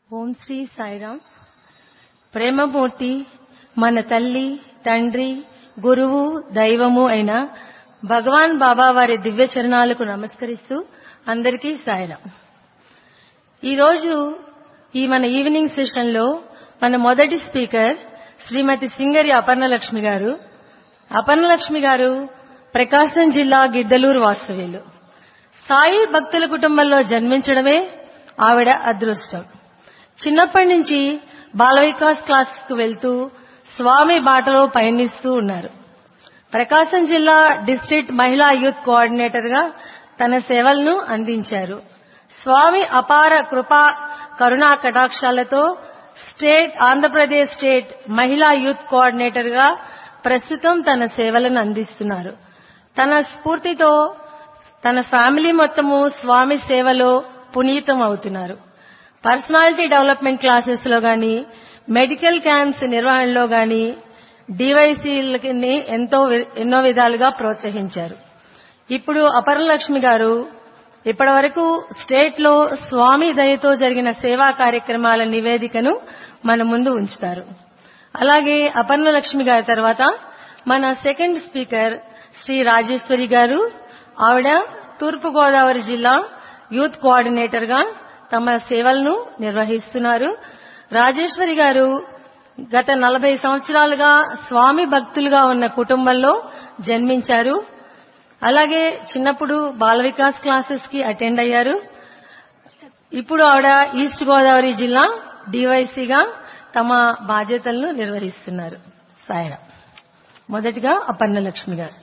ఓం శ్రీ సాయిరాం ప్రేమమూర్తి మన తల్లి తండ్రి గురువు దైవము అయిన భగవాన్ బాబా వారి దివ్య చరణాలకు నమస్కరిస్తూ అందరికీ సాయిరాం ఈరోజు ఈ మన ఈవినింగ్ సెషన్లో మన మొదటి స్పీకర్ శ్రీమతి సింగరి అపర్ణలక్ష్మి గారు అపర్ణలక్ష్మి గారు ప్రకాశం జిల్లా గిద్దలూరు వాస్తవ్యులు సాయి భక్తుల కుటుంబంలో జన్మించడమే ఆవిడ అదృష్టం చిన్నప్పటి నుంచి బాల వికాస్ క్లాస్ కు వెళ్తూ స్వామి బాటలో పయనిస్తూ ఉన్నారు ప్రకాశం జిల్లా డిస్ట్రిక్ట్ మహిళా యూత్ కోఆర్డినేటర్ గా తన సేవలను అందించారు స్వామి అపార కృపా కరుణా కటాక్షాలతో స్టేట్ ఆంధ్రప్రదేశ్ స్టేట్ మహిళా యూత్ కోఆర్డినేటర్ గా ప్రస్తుతం తన సేవలను అందిస్తున్నారు తన స్ఫూర్తితో తన ఫ్యామిలీ మొత్తము స్వామి సేవలో పునీతం అవుతున్నారు పర్సనాలిటీ డెవలప్మెంట్ క్లాసెస్ లో గాని మెడికల్ క్యాంప్స్ నిర్వహణలో గాని డివైసీలని ఎంతో ఎన్నో విధాలుగా ప్రోత్సహించారు ఇప్పుడు అపరలక్ష్మి గారు ఇప్పటి వరకు స్టేట్ లో స్వామి దయతో జరిగిన సేవా కార్యక్రమాల నివేదికను మన ముందు ఉంచుతారు అలాగే అపర్ణలక్ష్మి గారి తర్వాత మన సెకండ్ స్పీకర్ శ్రీ రాజేశ్వరి గారు ఆవిడ తూర్పుగోదావరి జిల్లా యూత్ కోఆర్డినేటర్ గా తమ సేవలను నిర్వహిస్తున్నారు రాజేశ్వరి గారు గత నలభై సంవత్సరాలుగా స్వామి భక్తులుగా ఉన్న కుటుంబంలో జన్మించారు అలాగే చిన్నప్పుడు బాల వికాస్ క్లాసెస్ కి అటెండ్ అయ్యారు ఇప్పుడు ఆవిడ ఈస్ట్ గోదావరి జిల్లా డివైసీగా తమ బాధ్యతలను నిర్వహిస్తున్నారు సాయిరా మొదటిగా అపర్ణలక్ష్మి గారు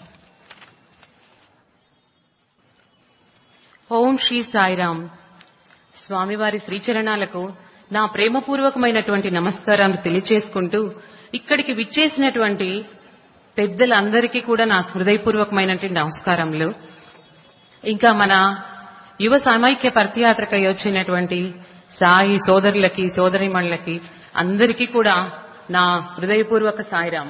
ఓం శ్రీ సాయిరాం స్వామివారి శ్రీచరణాలకు నా ప్రేమపూర్వకమైనటువంటి నమస్కారాలు తెలియచేసుకుంటూ ఇక్కడికి విచ్చేసినటువంటి పెద్దలందరికీ కూడా నా హృదయపూర్వకమైనటువంటి నమస్కారములు ఇంకా మన యువ సమైక్య పరతియాత్రకై వచ్చినటువంటి సాయి సోదరులకి సోదరిమణులకి అందరికీ కూడా నా హృదయపూర్వక సాయిరాం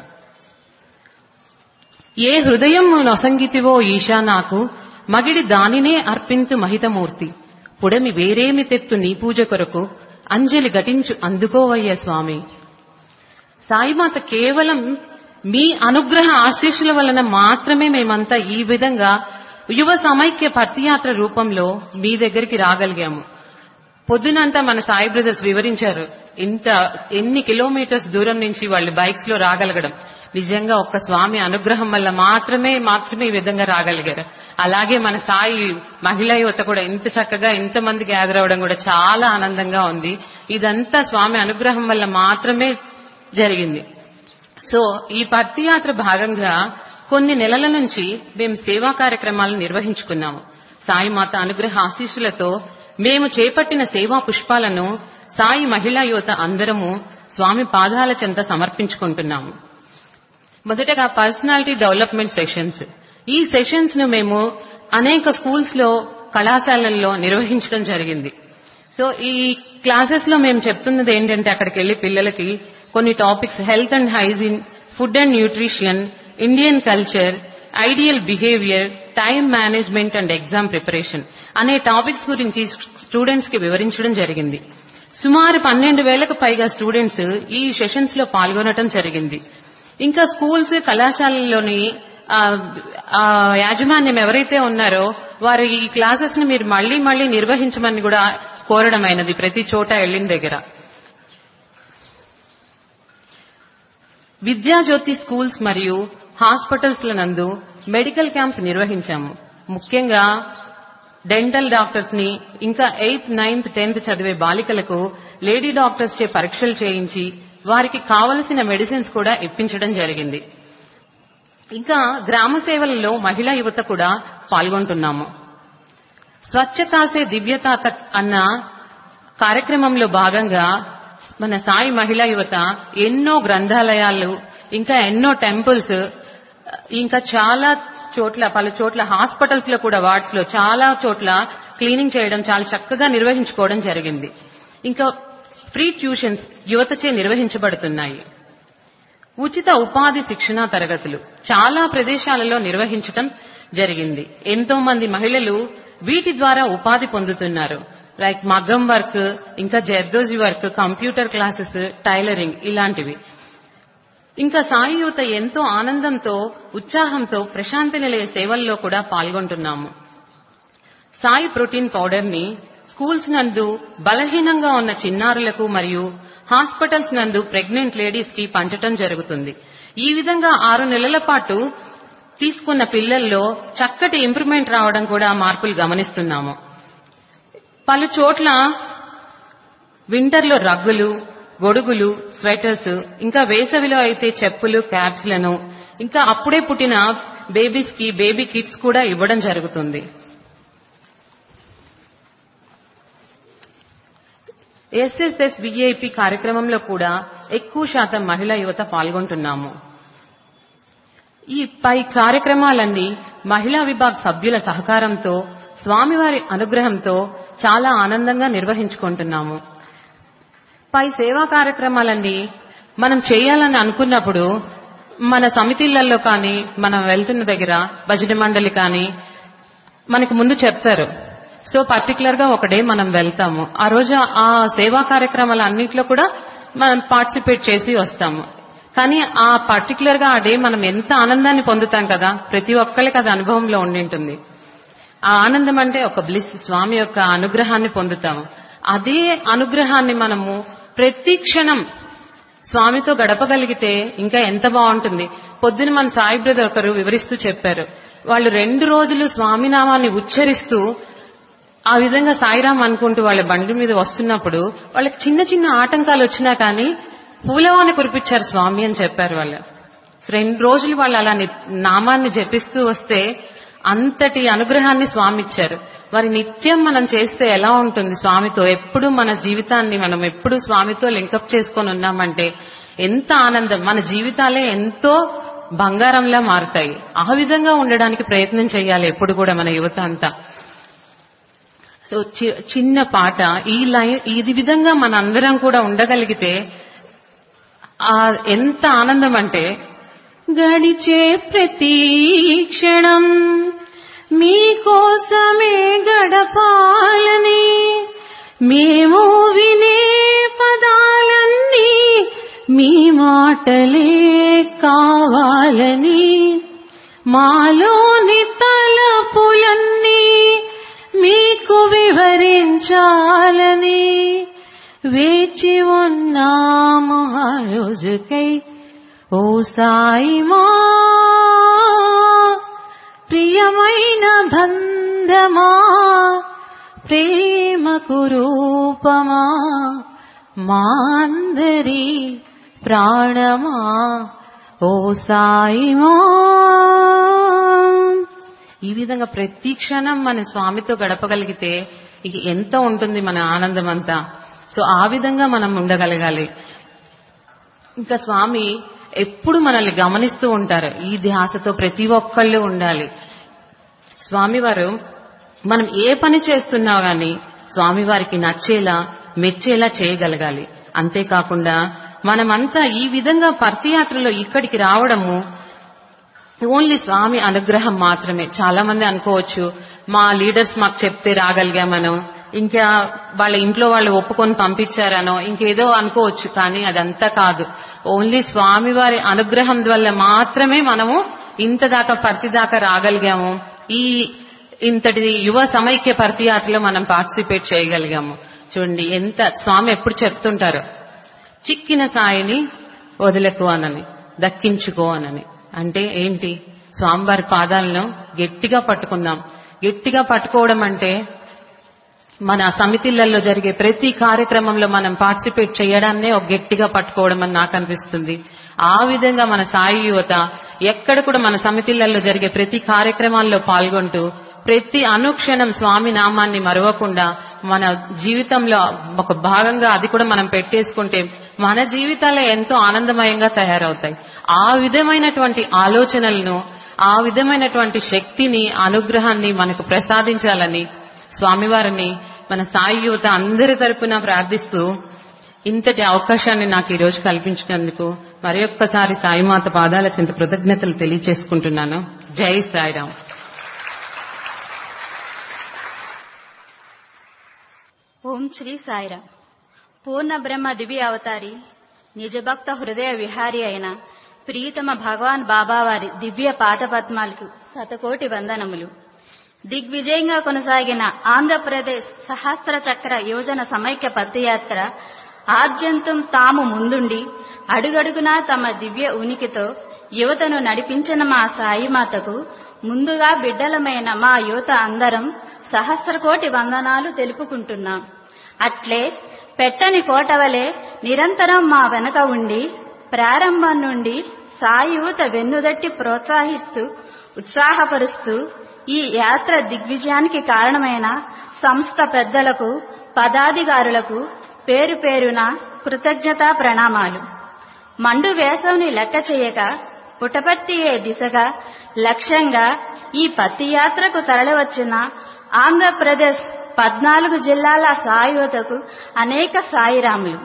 ఏ హృదయం నొసంగితివో ఈశా నాకు మగిడి దానినే అర్పింతు మహితమూర్తి పుడమి వేరేమి తెత్తు నీ పూజ కొరకు అంజలి ఘటించు అందుకోవయ్య స్వామి సాయిమాత కేవలం మీ అనుగ్రహ ఆశీస్సుల వలన మాత్రమే మేమంతా ఈ విధంగా యువ సమైక్య పత్తియాత్ర రూపంలో మీ దగ్గరికి రాగలిగాము పొద్దునంతా మన సాయి బ్రదర్స్ వివరించారు ఇంత ఎన్ని కిలోమీటర్స్ దూరం నుంచి వాళ్ళు బైక్స్ లో రాగలగడం నిజంగా ఒక్క స్వామి అనుగ్రహం వల్ల మాత్రమే మాత్రమే ఈ విధంగా రాగలిగారు అలాగే మన సాయి మహిళా యువత కూడా ఇంత చక్కగా ఇంతమంది గ్యాదర్ అవ్వడం కూడా చాలా ఆనందంగా ఉంది ఇదంతా స్వామి అనుగ్రహం వల్ల మాత్రమే జరిగింది సో ఈ పత్తియాత్ర భాగంగా కొన్ని నెలల నుంచి మేము సేవా కార్యక్రమాలను నిర్వహించుకున్నాము సాయి మాత అనుగ్రహ ఆశీస్సులతో మేము చేపట్టిన సేవా పుష్పాలను సాయి మహిళా యువత అందరము స్వామి పాదాల చెంత సమర్పించుకుంటున్నాము మొదటగా పర్సనాలిటీ డెవలప్మెంట్ సెషన్స్ ఈ సెషన్స్ ను మేము అనేక స్కూల్స్ లో కళాశాలల్లో నిర్వహించడం జరిగింది సో ఈ క్లాసెస్ లో మేము చెప్తున్నది ఏంటంటే అక్కడికి వెళ్లి పిల్లలకి కొన్ని topics health and hygiene food and nutrition Indian culture ideal behaviour time management and exam preparation అనే టాపిక్స్ గురించి స్టూడెంట్స్ కి వివరించడం జరిగింది సుమారు పన్నెండు వేలకు పైగా స్టూడెంట్స్ ఈ సెషన్స్ లో పాల్గొనడం జరిగింది ఇంకా స్కూల్స్ కళాశాలల్లోని యాజమాన్యం ఎవరైతే ఉన్నారో వారు ఈ క్లాసెస్ ని మీరు మళ్లీ మళ్లీ నిర్వహించమని కూడా కోరడమైనది ప్రతి చోట వెళ్లిన దగ్గర విద్యాజ్యోతి స్కూల్స్ మరియు హాస్పిటల్స్ నందు మెడికల్ క్యాంప్స్ నిర్వహించాము ముఖ్యంగా డెంటల్ డాక్టర్స్ ని ఇంకా ఎయిత్ నైన్త్ టెన్త్ చదివే బాలికలకు లేడీ డాక్టర్స్ చే పరీక్షలు చేయించి వారికి కావలసిన మెడిసిన్స్ కూడా ఇప్పించడం జరిగింది ఇంకా గ్రామ సేవలలో మహిళా యువత కూడా పాల్గొంటున్నాము స్వచ్ఛతాసే దివ్యత అన్న కార్యక్రమంలో భాగంగా మన సాయి మహిళా యువత ఎన్నో గ్రంథాలయాలు ఇంకా ఎన్నో టెంపుల్స్ ఇంకా చాలా చోట్ల పలు చోట్ల హాస్పిటల్స్ లో కూడా వార్డ్స్ లో చాలా చోట్ల క్లీనింగ్ చేయడం చాలా చక్కగా నిర్వహించుకోవడం జరిగింది ఇంకా ఫ్రీ ట్యూషన్స్ యువతచే నిర్వహించబడుతున్నాయి ఉచిత ఉపాధి శిక్షణా తరగతులు చాలా ప్రదేశాలలో నిర్వహించటం జరిగింది ఎంతో మంది మహిళలు వీటి ద్వారా ఉపాధి పొందుతున్నారు లైక్ మగ్గం వర్క్ ఇంకా zardozi work computer classes tailoring ఇలాంటివి ఇంకా సాయి యువత ఎంతో ఆనందంతో ఉత్సాహంతో ప్రశాంతి నిలయ సేవల్లో కూడా పాల్గొంటున్నాము సాయి ప్రోటీన్ పౌడర్ ని స్కూల్స్ నందు బలహీనంగా ఉన్న చిన్నారులకు మరియు హాస్పిటల్స్ నందు ప్రెగ్నెంట్ లేడీస్ కి పంచటం జరుగుతుంది ఈ విధంగా ఆరు నెలల పాటు తీసుకున్న పిల్లల్లో చక్కటి ఇంప్రూవ్మెంట్ రావడం కూడా మార్పులు గమనిస్తున్నాము పలు చోట్ల వింటర్లో రగ్గులు గొడుగులు స్వెటర్స్ ఇంకా వేసవిలో అయితే చెప్పులు క్యాప్స్ లను ఇంకా అప్పుడే పుట్టిన బేబీస్ కి బేబీ కిట్స్ కూడా ఇవ్వడం జరుగుతుంది ఎస్ఎస్ఎస్ విఐపి కార్యక్రమంలో కూడా ఎక్కువ శాతం మహిళా యువత పాల్గొంటున్నాము ఈ పై కార్యక్రమాలన్నీ మహిళా విభాగ్ సభ్యుల సహకారంతో స్వామివారి అనుగ్రహంతో చాలా ఆనందంగా నిర్వహించుకుంటున్నాము పై సేవా కార్యక్రమాలన్నీ మనం చేయాలని అనుకున్నప్పుడు మన సమితిళ్లలో కానీ మనం వెళ్తున్న దగ్గర భజన మండలి కానీ మనకి ముందు చెప్తారు సో పర్టికులర్ గా ఒక డే మనం వెళ్తాము ఆ రోజు ఆ సేవా కార్యక్రమాల అన్నింటిలో కూడా మనం పార్టిసిపేట్ చేసి వస్తాము కానీ ఆ పర్టికులర్ గా ఆ డే మనం ఎంత ఆనందాన్ని పొందుతాం కదా ప్రతి ఒక్కళ్ళకి అది అనుభవంలో ఉండింటుంది ఆ ఆనందం అంటే ఒక బ్లిస్ స్వామి యొక్క అనుగ్రహాన్ని పొందుతాము అదే అనుగ్రహాన్ని మనము ప్రతి క్షణం స్వామితో గడపగలిగితే ఇంకా ఎంత బాగుంటుంది పొద్దున మన సాయి బ్రదర్ ఒకరు వివరిస్తూ చెప్పారు వాళ్ళు రెండు రోజులు స్వామినామాన్ని ఉచ్చరిస్తూ ఆ విధంగా సాయిరాం అనుకుంటూ వాళ్ళ బండి మీద వస్తున్నప్పుడు వాళ్ళకి చిన్న చిన్న ఆటంకాలు వచ్చినా కానీ పూలవాన్ని కురిపించారు స్వామి అని చెప్పారు వాళ్ళు రెండు రోజులు వాళ్ళు అలా ని- నామాన్ని జపిస్తూ వస్తే అంతటి అనుగ్రహాన్ని స్వామి ఇచ్చారు మరి నిత్యం మనం చేస్తే ఎలా ఉంటుంది స్వామితో ఎప్పుడు మన జీవితాన్ని మనం ఎప్పుడు స్వామితో లింకప్ చేసుకొని ఉన్నామంటే ఎంత ఆనందం మన జీవితాలే ఎంతో బంగారంలా మారుతాయి ఆ విధంగా ఉండడానికి ప్రయత్నం చేయాలి ఎప్పుడు కూడా మన యువత అంతా సో చి- చిన్న పాట ఈ లైన్ ఇది విధంగా మన అందరం కూడా ఉండగలిగితే ఆ ఎంత ఆనందం అంటే గడిచే ప్రతి క్షణం మీకోసమే గడపాలని మేము వినే పదాలన్నీ మీ మాటలే కావాలని మాలోని తలపులన్నీ మీకు వివరించాలని వేచి ఉన్నాము ఆ రోజుకై ఓ సాయిమా ప్రియమైన బంధమా ప్రేమకు రూపమా మా అందరి ప్రాణమా ఓ సాయిమా ఈ విధంగా ప్రతి క్షణం మన స్వామితో గడపగలిగితే ఇక ఎంత ఉంటుంది మన ఆనందం అంతా సో ఆ విధంగా మనం ఉండగలగాలి ఇంకా స్వామి ఎప్పుడు మనల్ని గమనిస్తూ ఉంటారు ఈ ధ్యాసతో ప్రతి ఒక్కళ్ళు ఉండాలి స్వామివారు మనం ఏ పని చేస్తున్నా గాని స్వామివారికి నచ్చేలా మెచ్చేలా చేయగలగాలి అంతేకాకుండా మనమంతా ఈ విధంగా పర్తియాత్రలో ఇక్కడికి రావడము ఓన్లీ స్వామి అనుగ్రహం మాత్రమే చాలా మంది అనుకోవచ్చు మా లీడర్స్ మాకు చెప్తే రాగలిగామనో ఇంకా వాళ్ళ ఇంట్లో వాళ్ళు ఒప్పుకొని పంపించారనో ఇంకేదో అనుకోవచ్చు కానీ అదంతా కాదు ఓన్లీ స్వామి వారి అనుగ్రహం వల్ల మాత్రమే మనము ఇంత దాకా పర్తి దాకా రాగలిగాము ఈ ఇంతటి యువ సమైక్య పర్తియాత్రలో మనం పార్టిసిపేట్ చేయగలిగాము చూడండి ఎంత స్వామి ఎప్పుడు చెప్తుంటారు చిక్కిన సాయిని వదలకు అనని దక్కించుకో అనని అంటే ఏంటి స్వామివారి పాదాలను గట్టిగా పట్టుకుందాం గట్టిగా పట్టుకోవడం అంటే మన సమితిళ్లలో జరిగే ప్రతి కార్యక్రమంలో మనం పార్టిసిపేట్ చేయడాన్నే ఒక గట్టిగా పట్టుకోవడం అని నాకు అనిపిస్తుంది ఆ విధంగా మన సాయి యువత ఎక్కడ కూడా మన సమితిళ్లలో జరిగే ప్రతి కార్యక్రమాల్లో పాల్గొంటూ ప్రతి అనుక్షణం స్వామి నామాన్ని మరవకుండా మన జీవితంలో ఒక భాగంగా అది కూడా మనం పెట్టేసుకుంటే మన జీవితాలే ఎంతో ఆనందమయంగా తయారవుతాయి ఆ విధమైనటువంటి ఆలోచనలను ఆ విధమైనటువంటి శక్తిని అనుగ్రహాన్ని మనకు ప్రసాదించాలని స్వామివారిని మన సాయి యువత అందరి తరపున ప్రార్థిస్తూ ఇంతటి అవకాశాన్ని నాకు ఈ రోజు కల్పించినందుకు మరి ఒక్కసారి సాయిమాత పాదాల చింత కృతజ్ఞతలు తెలియచేసుకుంటున్నాను జై సాయిరామ్ ఓం శ్రీ సాయిరామ్ పూర్ణ బ్రహ్మ దివ్య అవతారి నిజభక్త హృదయ విహారి అయిన ప్రియతమ భగవాన్ బాబావారి దివ్య పాదపద్మాలకు శతకోటి వందనములు దిగ్విజయంగా కొనసాగిన ఆంధ్రప్రదేశ్ సహస్ర చక్ర యోజన సమైక్య పదయాత్ర ఆద్యంతం తాము ముందుండి అడుగడుగునా తమ దివ్య ఉనికితో యువతను నడిపించిన మా సాయిమాతకు ముందుగా బిడ్డలమైన మా యువత అందరం సహస్రకోటి వందనాలు తెలుపుకుంటున్నాం అట్లే పెట్టని కోటవలే నిరంతరం మా వెనక ఉండి ప్రారంభం నుండి సాయి యువత వెన్నుదట్టి ప్రోత్సహిస్తూ ఉత్సాహపరుస్తూ ఈ యాత్ర దిగ్విజయానికి కారణమైన సంస్థ పెద్దలకు పదాధికారులకు పేరు పేరున కృతజ్ఞతా ప్రణామాలు మండు వేసవిని లెక్క చేయక పుటపర్తియే దిశగా లక్ష్యంగా ఈ పత్తి యాత్రకు తరలివచ్చిన ఆంధ్రప్రదేశ్ పద్నాలుగు జిల్లాల సాయువతకు అనేక సాయిరాములు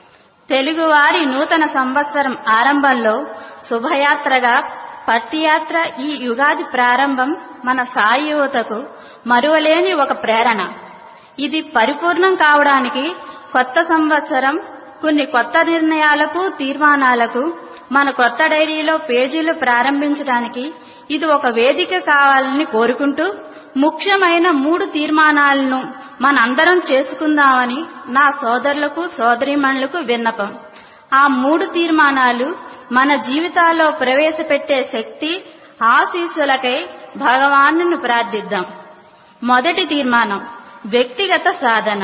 తెలుగువారి నూతన సంవత్సరం ఆరంభంలో శుభయాత్రగా పత్తి యాత్ర ఈ యుగాది ప్రారంభం మన సాయి యువతకు మరువలేని ఒక ప్రేరణ ఇది పరిపూర్ణం కావడానికి కొత్త సంవత్సరం కొన్ని కొత్త నిర్ణయాలకు తీర్మానాలకు మన కొత్త డైరీలో పేజీలు ప్రారంభించడానికి ఇది ఒక వేదిక కావాలని కోరుకుంటూ ముఖ్యమైన మూడు తీర్మానాలను మనందరం చేసుకుందామని నా సోదరులకు సోదరీమణులకు విన్నపం ఆ మూడు తీర్మానాలు మన జీవితాల్లో ప్రవేశపెట్టే శక్తి ఆశీస్సులకై భగవాను ప్రార్థిద్దాం మొదటి తీర్మానం వ్యక్తిగత సాధన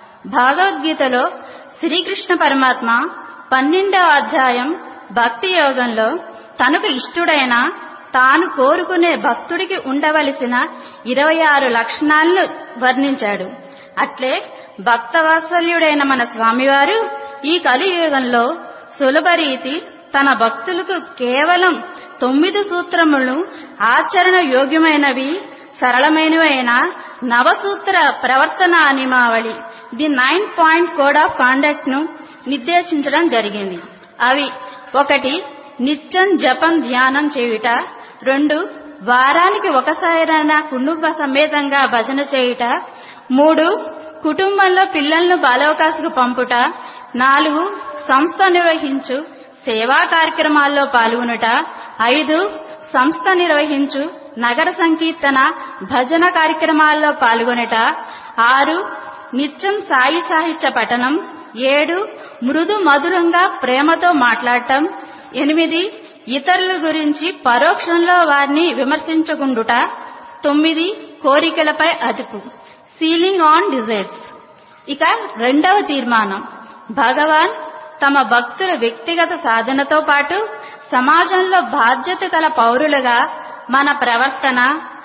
భగవద్గీతలో శ్రీకృష్ణ పరమాత్మ పన్నెండవ అధ్యాయం భక్తి యోగంలో తనకు ఇష్టుడైన తాను కోరుకునే భక్తుడికి ఉండవలసిన ఇరవై ఆరు లక్షణాలను వర్ణించాడు అట్లే భక్తవాత్సల్యుడైన మన స్వామివారు ఈ కలియుగంలో సులభ రీతి తన భక్తులకు కేవలం తొమ్మిది సూత్రములను ఆచరణ యోగ్యమైనవి సరళమైనవైన నవసూత్ర ప్రవర్తన నియమావళి the nine point code of conduct ను నిర్దేశించడం జరిగింది అవి ఒకటి నిత్యం జపం ధ్యానం చేయుట రెండు వారానికి ఒకసారైనా కుటుంబ సమేతంగా భజన చేయుట మూడు కుటుంబంలో పిల్లలను బాలవకాశకు పంపుట నాలుగు సంస్థ నిర్వహించు సేవా కార్యక్రమాల్లో పాల్గొనుట ఐదు సంస్థ నిర్వహించు నగర సంకీర్తన భజన కార్యక్రమాల్లో పాల్గొనట ఆరు నిత్యం సాయి సాహిత్య పఠనం ఏడు మృదు మధురంగా ప్రేమతో మాట్లాడటం ఎనిమిది ఇతరుల గురించి పరోక్షంలో వారిని విమర్శించకుండుట తొమ్మిది కోరికలపై అదుపు సీలింగ్ ఆన్ డిజైర్స్ ఇక రెండవ తీర్మానం భగవాన్ తమ భక్తుల వ్యక్తిగత సాధనతో పాటు సమాజంలో బాధ్యత గల పౌరులుగా మన ప్రవర్తన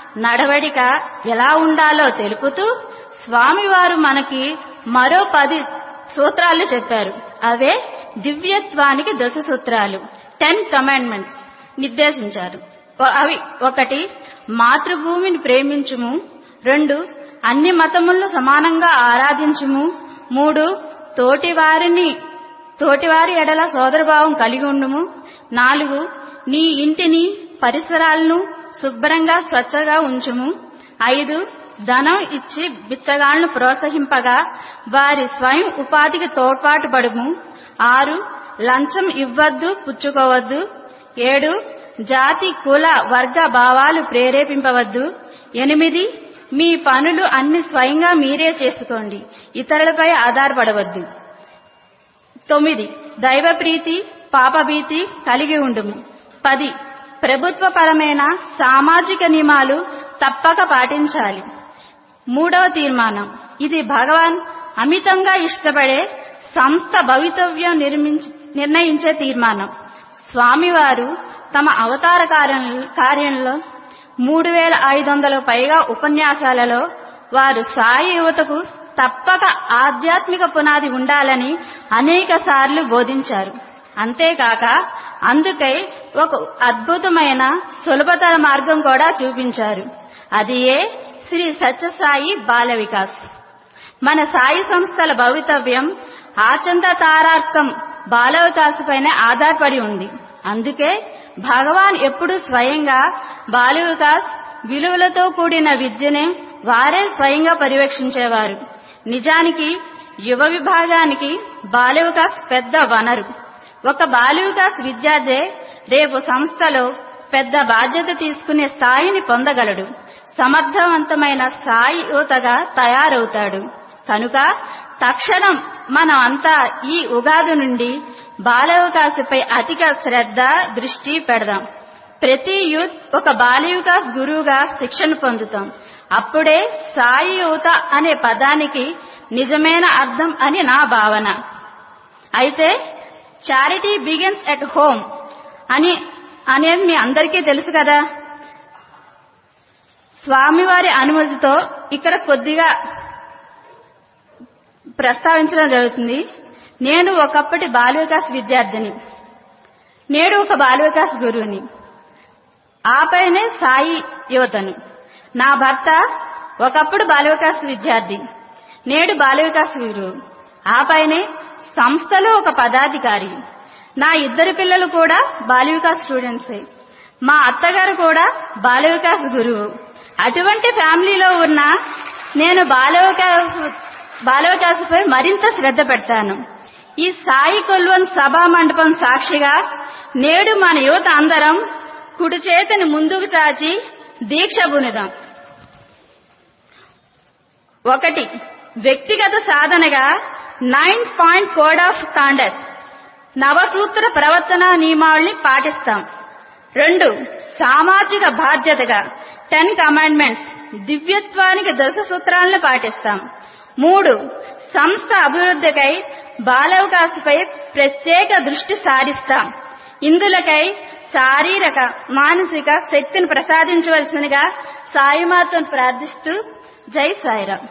నడవడిక ఎలా ఉండాలో తెలుపుతూ స్వామివారు మనకి మరో పది సూత్రాలు చెప్పారు అవే దివ్యత్వానికి దశ సూత్రాలు టెన్ కమాండ్మెంట్స్ నిర్దేశించారు అవి ఒకటి మాతృభూమిని ప్రేమించుము రెండు అన్ని మతములను సమానంగా ఆరాధించుము మూడు తోటివారిని తోటివారి ఎడల సోదరభావం కలిగి ఉండుము నాలుగు నీ ఇంటిని పరిసరాలను శుభ్రంగా స్వచ్ఛగా ఉంచుము ఐదు ధనం ఇచ్చి బిచ్చగాళ్లను ప్రోత్సహింపగా వారి స్వయం ఉపాధికి తోడ్పాటు పడుము ఆరు లంచం ఇవ్వద్దు పుచ్చుకోవద్దు ఏడు జాతి కుల వర్గ భావాలు ప్రేరేపింపవద్దు ఎనిమిది మీ పనులు అన్ని స్వయంగా మీరే చేసుకోండి ఇతరులపై ఆధారపడవద్దు తొమ్మిది దైవ ప్రీతి పాపభీతి కలిగి ఉండుము పది ప్రభుత్వపరమైన సామాజిక నియమాలు తప్పక పాటించాలి మూడవ తీర్మానం ఇది భగవాన్ అమితంగా ఇష్టపడే సంస్థ భవితవ్యం నిర్మించి నిర్ణయించే తీర్మానం స్వామివారు తమ అవతార కార్యంలో మూడు వేల ఐదు వందలకు పైగా ఉపన్యాసాలలో వారు సాయి యువతకు తప్పక ఆధ్యాత్మిక పునాది ఉండాలని అనేక సార్లు బోధించారు అంతేకాక అందుకై ఒక అద్భుతమైన సులభతర మార్గం కూడా చూపించారు అది ఏ శ్రీ సత్యసాయి బాల వికాస్ మన సాయి సంస్థల భవితవ్యం ఆచంద తారార్కం బాల వికాస్ పైన ఆధారపడి ఉంది అందుకే భగవాన్ ఎప్పుడు స్వయంగా బాల వికాస్ విలువలతో కూడిన విద్యనే వారే స్వయంగా పర్యవేక్షించేవారు నిజానికి యువ విభాగానికి బాల్య వికాస్ పెద్ద వనరు ఒక బాల్య వికాస్ విద్యార్థి రేపు సంస్థలో పెద్ద బాధ్యత తీసుకునే స్థాయిని పొందగలడు సమర్థవంతమైన స్థాయి యువతగా తయారవుతాడు కనుక తక్షణం మనం అంతా ఈ ఉగాది నుండి బాలవికాసపై అధిక శ్రద్ధ దృష్టి పెడదాం ప్రతి యూత్ ఒక బాల్య వికాస్ గురువుగా శిక్షణ పొందుతాం అప్పుడే సాయి యువత అనే పదానికి నిజమైన అర్థం అని నా భావన అయితే చారిటీ బిగిన్స్ ఎట్ హోమ్ అని అనేది మీ అందరికీ తెలుసు కదా స్వామివారి అనుమతితో ఇక్కడ కొద్దిగా ప్రస్తావించడం జరుగుతుంది నేను ఒకప్పటి బాల వికాస్ విద్యార్థిని నేడు ఒక బాల వికాస్ గురువుని ఆపైనే సాయి యువతను నా భర్త ఒకప్పుడు బాల వికాస్ విద్యార్థి నేడు బాల వికాస్ గురువు ఆపైనే సంస్థలో ఒక పదాధికారి నా ఇద్దరు పిల్లలు కూడా బాల వికాస్ స్టూడెంట్సే మా అత్తగారు కూడా బాల వికాస్ గురువు అటువంటి ఫ్యామిలీలో ఉన్న నేను బాల వికాస్ బాల వికాసపై మరింత శ్రద్ధ పెడతాను ఈ సాయి కొల్వన్ సభా మండపం సాక్షిగా నేడు మన యువత అందరం కుడి చేతిని ముందుకు చాచి దీక్ష బునిదాం ఒకటి వ్యక్తిగత సాధనగా nine point code of conduct నవసూత్ర ప్రవర్తన నియమావళిని పాటిస్తాం రెండు సామాజిక బాధ్యతగా టెన్ కమాండ్మెంట్స్ దివ్యత్వానికి దశ సూత్రాలను పాటిస్తాం మూడు సంస్థ అభివృద్ధికై బాలవకాశపై ప్రత్యేక దృష్టి సారిస్తాం ఇందులకై శారీరక మానసిక శక్తిని ప్రసాదించవలసినగా సాయిమాతను ప్రార్థిస్తూ జై Sairam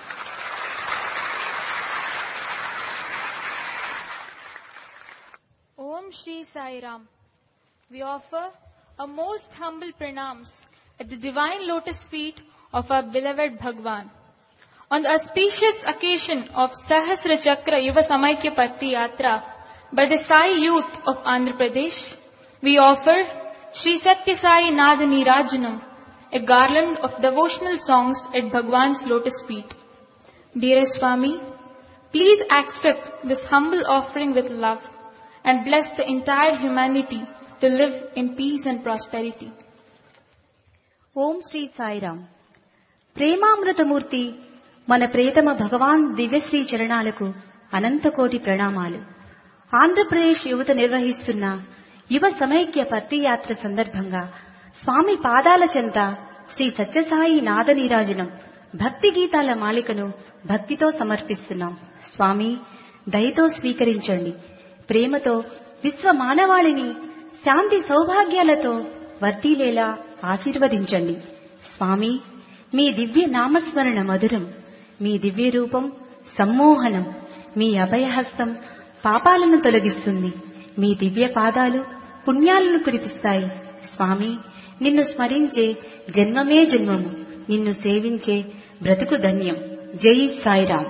Om Shri Sai Ram. We offer a most humble pranams at the divine lotus feet of our beloved Bhagwan. On the auspicious occasion of Sahasra Chakra Yuva Samaikya Patti Yatra by the Sai youth of Andhra Pradesh, we offer Sri Satya Sai Nada Nirajanam, a garland of devotional songs at Bhagwan's lotus feet. Dearest Swami, please accept this humble offering with love and bless the entire humanity to live in peace and prosperity. ఓం శ్రీ సాయిరాం ప్రేమామృతమూర్తి మన ప్రియతమ భగవాన్ దివ్యశ్రీ చరణాలకు అనంతకోటి ప్రణామాలు ఆంధ్రప్రదేశ్ యువత నిర్వహిస్తున్న యువ సమైక్య పత్తి యాత్ర సందర్భంగా స్వామి పాదాల చెంత శ్రీ సత్యసాయి నాదనీరాజనం భక్తి గీతాల మాలికను భక్తితో సమర్పిస్తున్నాం స్వామి దయతో స్వీకరించండి ప్రేమతో విశ్వ మానవాళిని శాంతి సౌభాగ్యాలతో వర్తిలేలా ఆశీర్వదించండి స్వామి మీ దివ్య నామస్మరణ మధురం మీ దివ్య రూపం సమ్మోహనం మీ అభయహస్తం పాపాలను తొలగిస్తుంది మీ దివ్య పాదాలు పుణ్యాలను కురిపిస్తాయి స్వామి నిన్ను స్మరించే జన్మమే జన్మము నిన్ను సేవించే బ్రతుకు ధన్యం జై సాయిరాం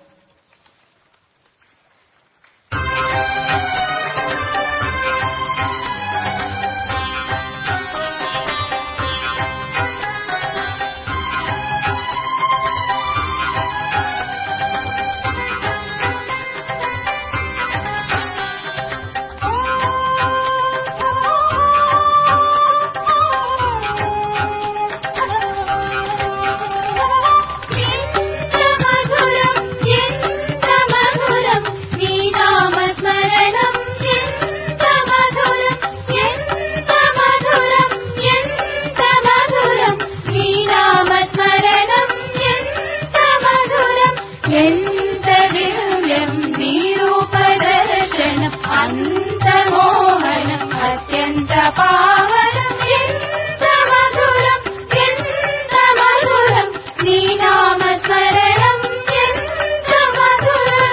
ఎంత మధురం ఎంత మధురం నీ నామ స్మరణం ఎంత మధురం ఎంత మధురం ఎంత మధురం నీ నామ స్మరణం ఎంత మధురం ఎంత దివ్యం నీ రూప దర్శనం అంత మోహనం అత్యంత పావనం ఎంత మధురం ఎంత మధురం నీ నామ స్మరణం ఎంత మధురం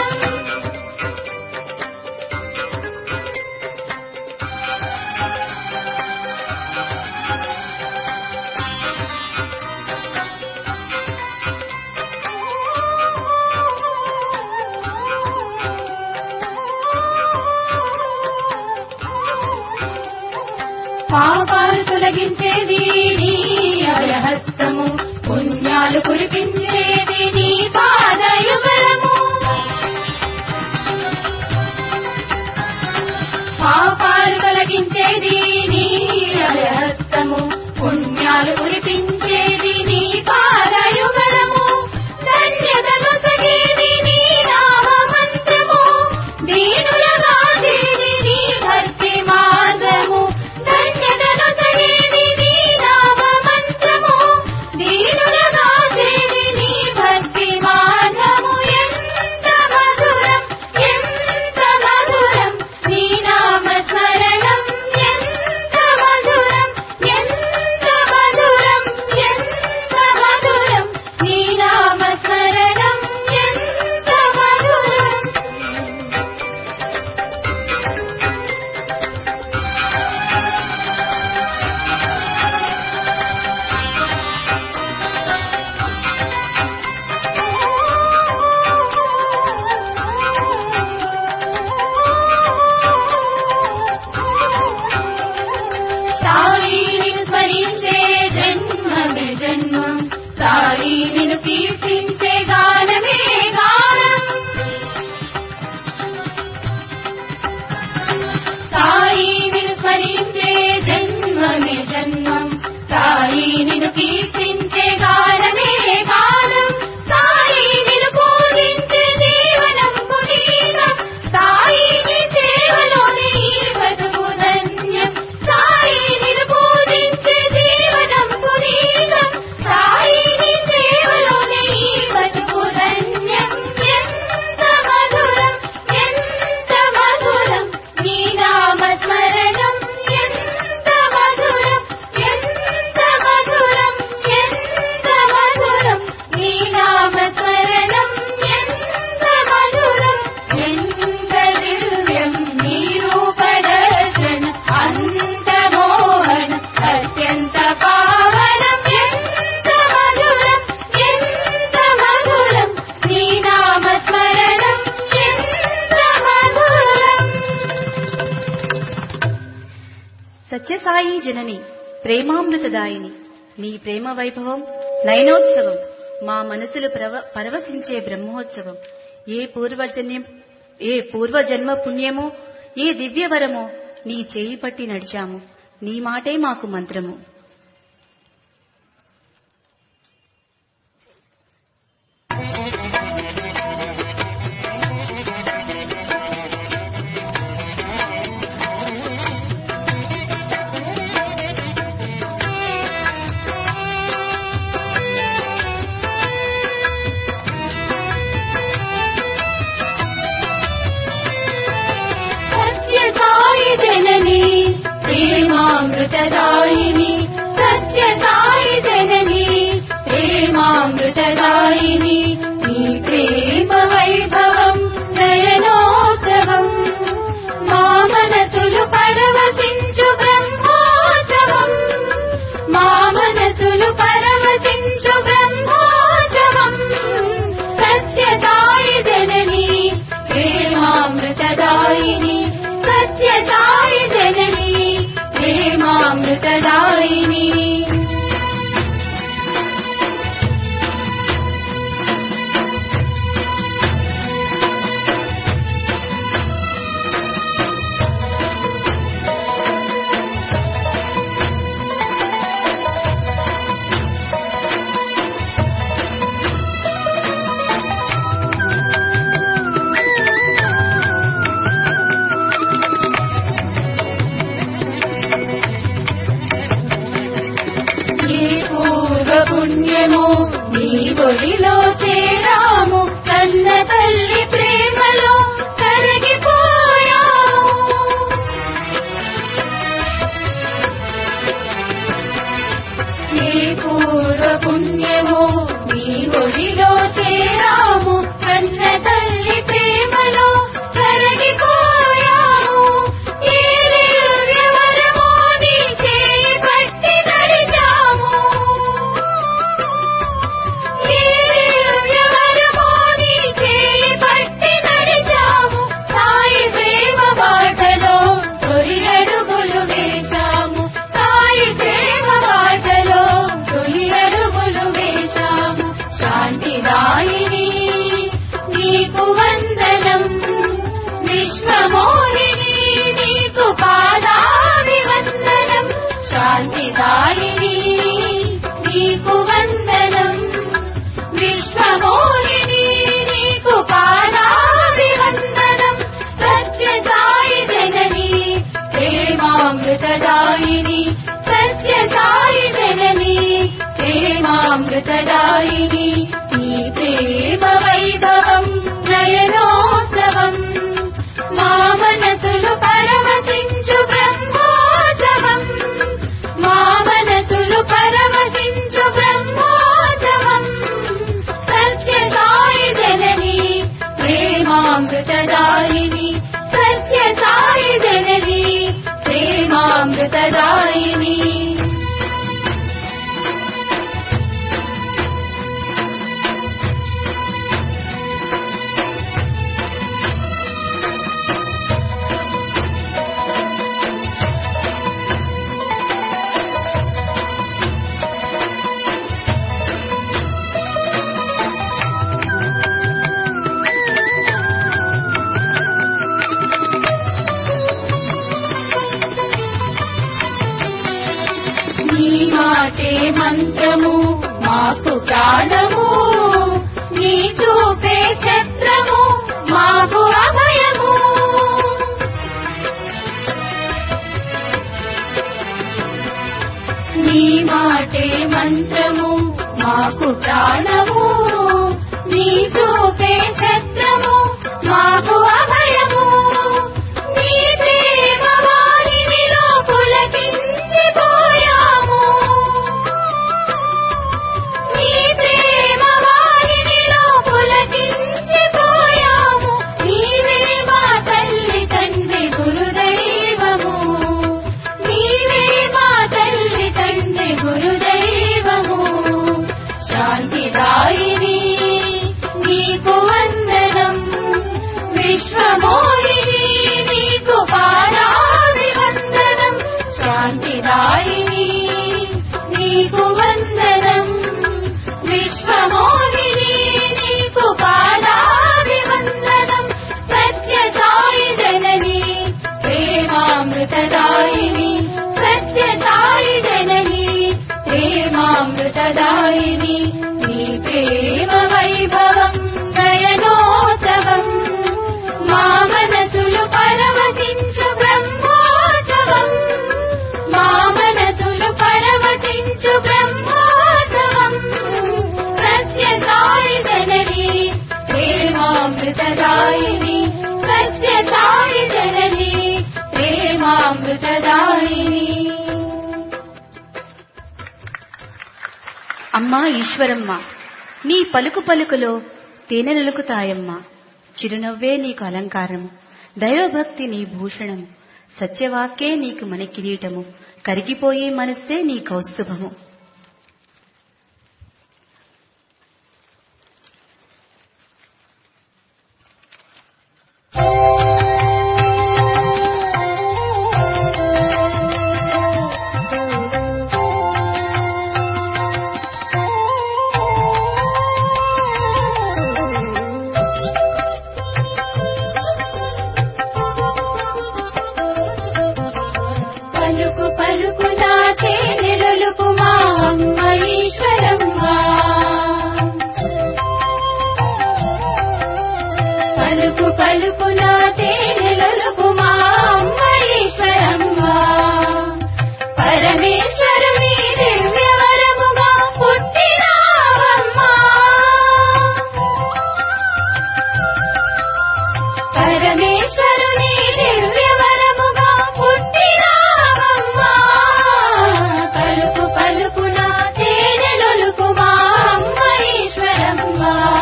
పాపాలు తొలగించేది నీ అభయహస్తము పుణ్యాలు కురిపించేది నీ పాదయుగ సత్యసాయి జనని ప్రేమామృతదాయిని నీ ప్రేమ వైభవం నయనోత్సవం మా మనసులు ప్రవ పరవశించే బ్రహ్మోత్సవం ఏ పూర్వజన్యం ఏ పూర్వజన్మ పుణ్యమో ఏ దివ్యవరమో నీ చేయి పట్టి నడిచాము నీ మాటే మాకు మంత్రము సత్యసాయి జనని ప్రేమామృతదాయిని సత్యసాయి జనని ప్రేమామృతదాయిని నీ ప్రేమ వైభవం నయనోత్సవం మా మనసులు పరవశించు బ్రహ్మోత్సవం మా మనసులు పరవశించు బ్రహ్మోత్సవం సత్యసాయి జనని ప్రేమామృతదాయిని సత్యసాయి జనని ప్రేమామృతదాయిని ఏ పూర్వ పుణ్యము నీ ఒడిలో చేరాము కన్న తల్లి ప్రేమలో కరిగిపోయాము ఏ పూర్వ పుణ్యము నీ ఒడిలో చేరాము కన్న తల్లి ప్రేమలో కరిగిపోయాము ఏ దివ్యవరమో నీ చేయి పట్టి నడిచాము ఏ దివ్యవరమో నీ చేయి పట్టి నడిచాము సాయి ప్రేమ బాటలో తొలి అడుగులు వేశాము సాయి ప్రేమ బాటలో తొలి అడుగులు వేశాము శాంతిదాయిని నీకు వందనం విశ్వమోహిని నీకు పాదాభివందనం శాంతిదాయిని నీకు వందనం విశ్వమోహిని నీకు పాదాభివందనం సత్యసాయి జనని ప్రేమామృతదాయిని సత్యసాయి జనని ప్రేమామృతదాయిని నీ ప్రేమ వైభవం నయనోత్సవం మా మనసులు పరవశించు బ్రహ్మోత్సవం మా మనసులు పరవశించు బ్రహ్మోత్సవం సత్యసాయి జనని ప్రేమామృతదాయిని సత్యసాయి జనని ప్రేమామృతదాయిని నీ మాటే మంత్రము మాకు ప్రాణము నీ చూపే ఛత్రము మాకు అభయము నీ మాటే మంత్రము మాకు ప్రాణము నీ చూపే ఛత్రము మాకు అభయము నీ ప్రేమ వారినిలో పులకించిపోయాము నీ ప్రేమ వారినిలో పులకి సత్యదాయిని సత్య సాయి జనని ప్రేమామృతదాయిని అమ్మా ఈశ్వరమ్మ నీ పలుకు పలుకులో తేనె నలుకుతాయమ్మా చిరునవ్వే నీకు అలంకారము దైవభక్తి నీ భూషణము సత్యవాక్యే నీకు మన కిరీటము కరిగిపోయే మనస్సే నీ కౌస్తుభము పలుకు పలుకు నాచే నిరులుకు మా అమ్మ ఈశ్వరమ్మ పలుకు పలుకు నాచే నిరులుకు మా అమ్మ ఈశ్వరమ్మ పరమేశ్వరుని దివ్యవరముగా పుట్టినావమ్మా పరమేశ్వరుని దివ్యవరముగా పుట్టినావమ్మా పలుకు పలుకున తేనెలొలుకు మా అమ్మ ఈశ్వరమ్మ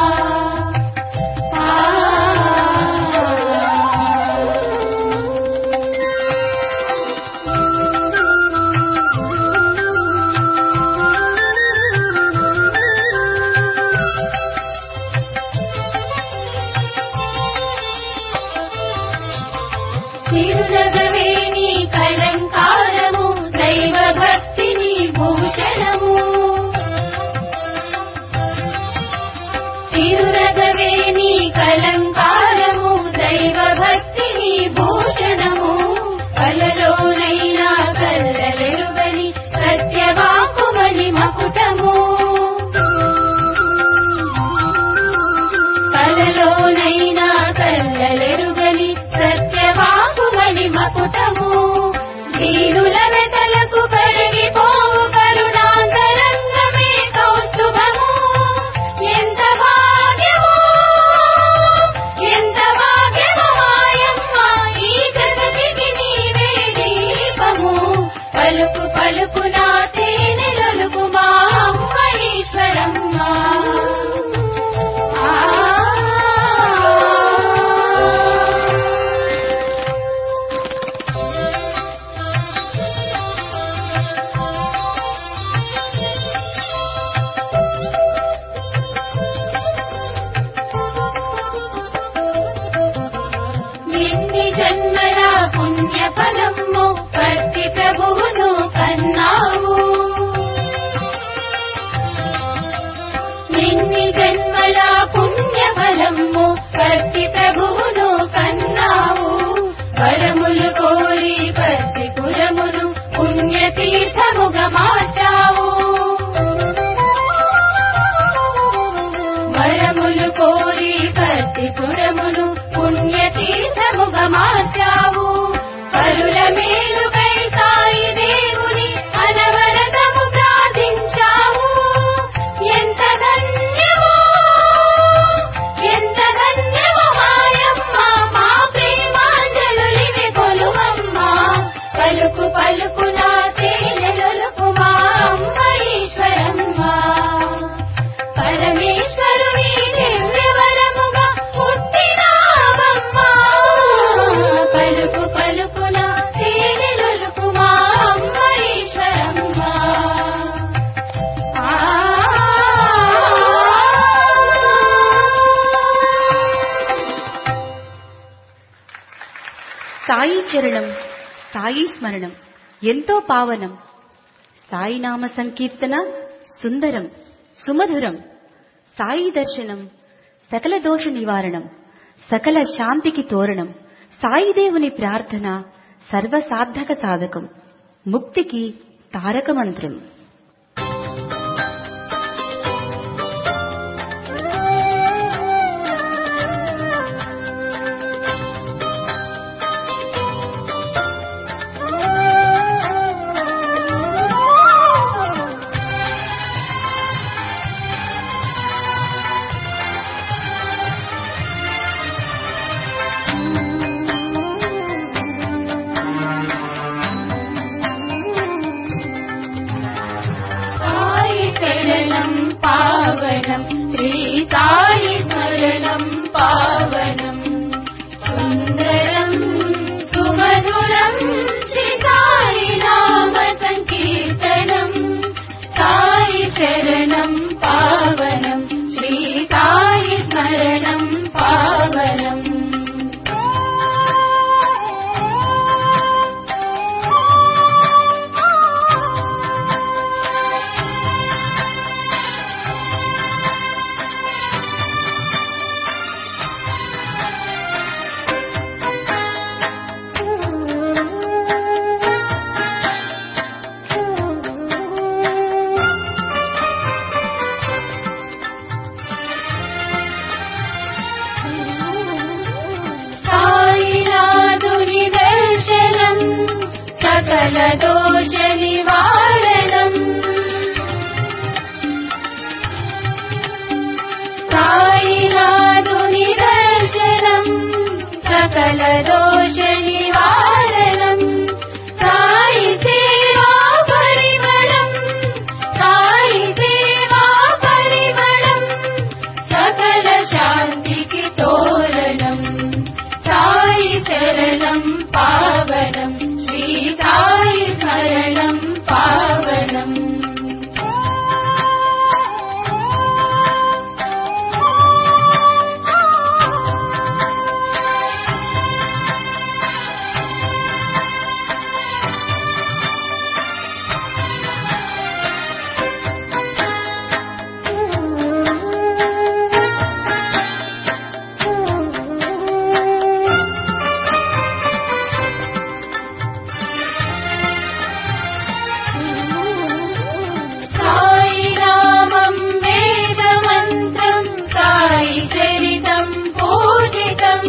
ఆ. తిరునగవేణి కలంకారము దైవ భక్తిని భూషణము తిరునగవేణి కలంకారము దైవ భక్తిని భూషణము కలలోనైనా కల్లలెరుగని సత్యవాకుమని మకుటము కలలోనైనా కల్లలెరుగని సత్యవాకుమని మకుటము దీనుల వెతలకు కరిగిపోవు కరుణాంతరంగమే కౌస్తుభము ఎంత భాగ్యము ఎంత భాగ్యము మాయమ్మ ఈ జగతికి నీవే దీపము పలుకు పలుకు నా తేనెలొలుకు మా అమ్మ ఈశ్వరమ్మ ఎన్ని జన్మల పుణ్య ఫలము పత్తి ప్రభువును కన్నావు ఎన్ని జన్మల పుణ్య ఫలము పత్తి ప్రభువును కన్నావు వరములు కోరి పత్తి పురమును పుణ్యతీర్థముగా మార్చావు వరములు కోరి పత్తి పురమును పుణ్యతీర్థముగా మార్చావు పరుల మేలుకై సాయి దేవుని అనవరతము ప్రార్థించావు ఎంత ధన్యమో ఎంత ధన్యమో మాయమ్మ మా ప్రేమాంజలులివి కొలువమ్మ పలుకు పలుకు నా తేనెలొలుకు మా అమ్మ ఈశ్వరమ్మ పరమేశ్వరుని దివ్యవరముగా పుట్టినావమ్మా పలుకు పలుకున తేనెలొలుకు మా అమ్మ ఈశ్వరమ్మ ఆ సాయి చరణం సాయి స్మరణం ఎంతో పావనం సాయి నామ సంకీర్తన సుందరం సుమధురం సాయి దర్శనం సకల దోష నివారణం సకల శాంతికి తోరణం సాయి దేవుని ప్రార్థన సర్వసార్థక సాధకం ముక్తికి తారక మంత్రం सकल दोष निवारणम् सायिनाथुनि दर्शनम् सकल दोष निवारणम् सायि सेवा परिमलम् सायि सेवा परिमलम् सकल शान्तिకి तोरणम् सायि चरणम् पावनम् श्री सायि स्मरणम् पावनम् साई नामम् वेदमन्त्रम् साई चरितम् पूजितम्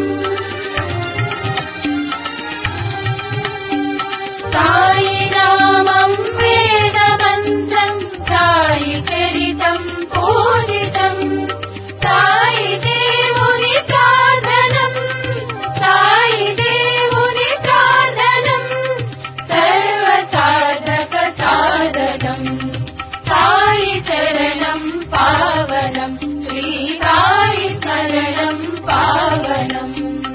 साई नामम् वेदमन्त्रम् साई चरितम् पूजितम् साई దేవుని ప్రార్థనम् సాయి దేవుని ప్రార్థనम् సర్వసాధక సాధనम् సాయి చరణम् పావనम् శ్రీ సాయి స్మరణम् పావనम्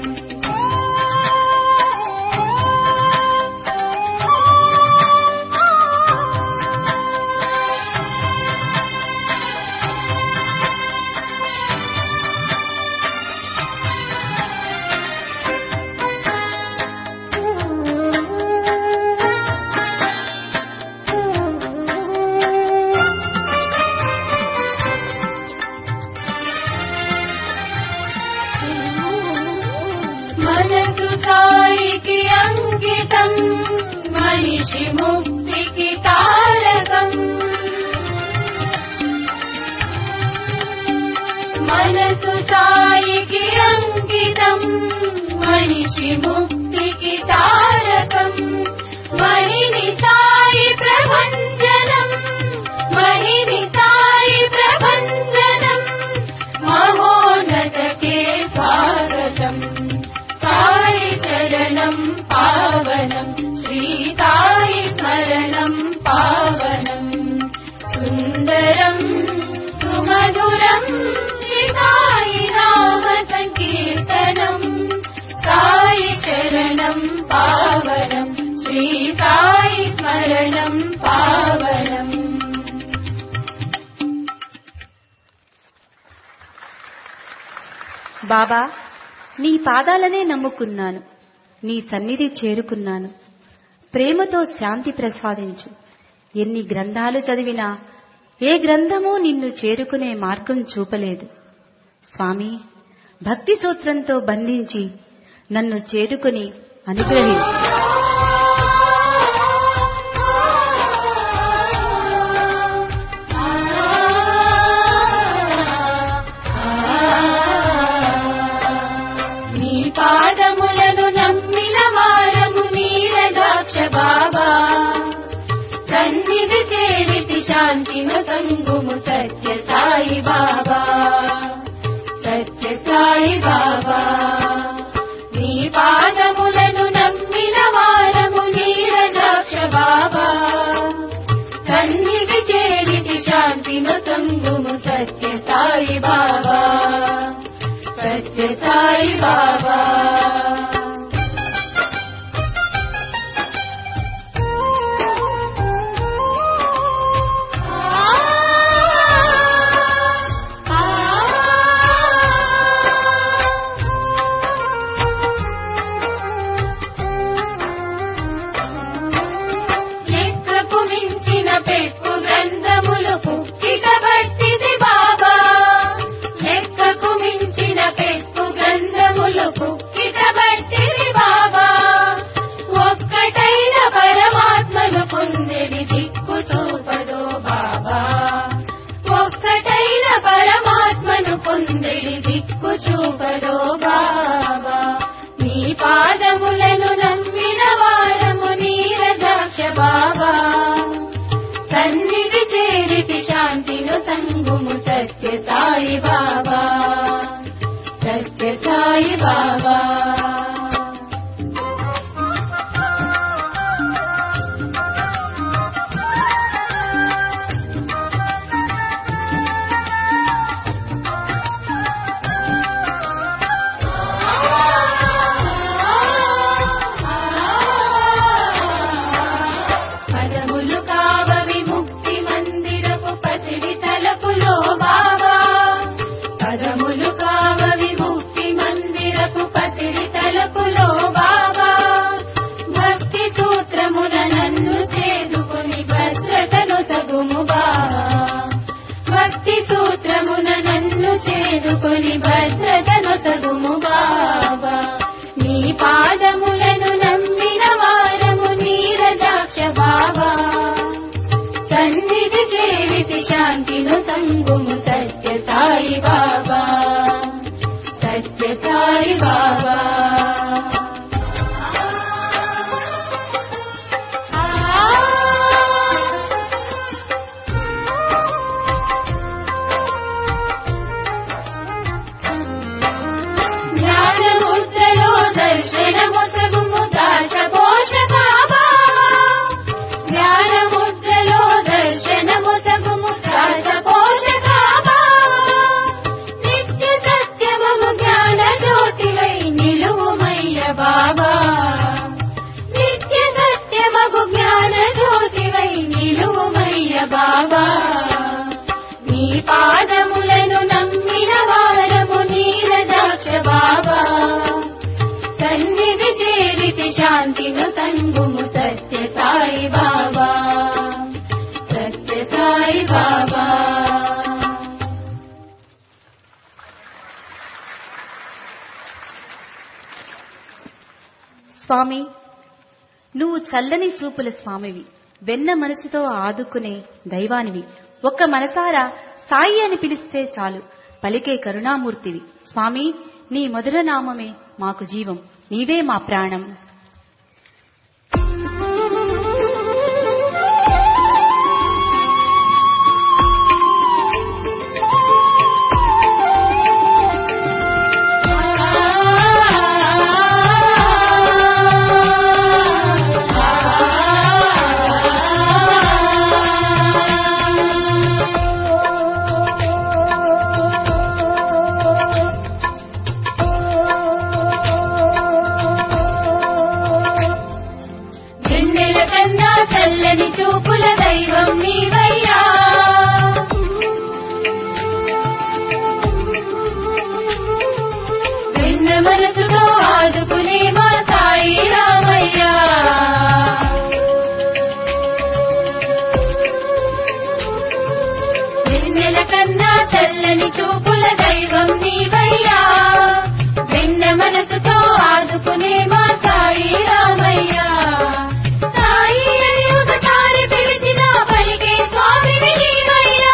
మనసు సాయికి అంకితం మనిషి ముక్తికి తారకం మనసు సాయికి అంకితం మనిషి ముక్తికి తారకం మణిని సాయి ప్రభంజనం మణిని సాయి ప్రభంజనం మహోన్నతకే స్వాగతం సాయి చరణం పావనం శ్రీ సాయి స్మరణం పావనం సుందరం సుమధురం శ్రీ సాయి నామ సంకీర్తనం సాయి చరణం పావనం శ్రీ సాయి స్మరణం పావనం బాబా నీ పాదాలనే నమ్ముకున్నాను నీ సన్నిధి చేరుకున్నాను ప్రేమతో శాంతి ప్రసాదించు ఎన్ని గ్రంథాలు చదివినా ఏ గ్రంథమూ నిన్ను చేరుకునే మార్గం చూపలేదు స్వామి భక్తి సూత్రంతో బంధించి నన్ను చేరుకుని అనుగ్రహించు నీ పాదములను నమ్మిన వారము నీరదాక్ష బాబా సన్నిధి చేరితి శాంతిన సంగుము సత్య సాయి బాబా సత్య సాయి బాబా నీ పాదములను నమ్మిన వారము నీరదాక్ష బాబా సన్నిధి చేరితి శాంతిన సంగుము సత్య సాయి బాబా సత్య సాయి బాబా ఆ బాబా పదములు కావ విముక్తి మందిరపు పసిడి తలపులో బాబా పదములు కావ విముక్తి మందిరపు పసిడి తలపులో బాబా భక్తి సూత్రముల నన్ను చేదుకొని భద్రతను సగుము బాబా భక్తి సూత్రమున నన్ను చేదుకొని భద్రతను సగుము బాబా నీ పాదములను నమ్మిన వారము నీరజాక్ష బాబా సన్నిధి చేరితి శాంతిను సంగుము సత్య సాయి బాబా సత్య సాయి బాబా జ్ఞానముద్రలో దర్శనమొసగుము దాశ పోషకాబా జ్ఞానముద్రలో దర్శనమొసగుము దాశ పోషకాబా నిత్య సత్యమము జ్ఞాన జ్యోతివై నిలువుమయ్య బాబా నిత్య సత్యమగు జ్ఞాన జ్యోతివై నిలువుమయ్య బాబా నీ పాదములను నమ్మిన వారము నీరజాక్ష బాబా సన్నిధి చేరితి శాంతిను సంగుము సత్య సాయి బాబా సత్య సాయి బాబా స్వామి నువ్వు చల్లని చూపుల స్వామివి వెన్న మనసుతో ఆదుకునే దైవానివి ఒక్క మనసారా సాయి అని పిలిస్తే చాలు పలికే కరుణామూర్తివి స్వామి నీ మధుర నామమే మాకు జీవం నీవే మా ప్రాణం వెన్నెల కన్నా చల్లని చూపుల దైవం నీవయ్యా వెన్న మనసుతో ఆదుకునే మా సాయి రామయ్యా వెన్నెల కన్నా చల్లని చూపుల దైవం నీవయ్యా వెన్న మనసుతో ఆదుకునే మా సాయి రామయ్యా సాయి అని ఒకసారి పిలిచిన పలికే స్వామిని నీవయ్యా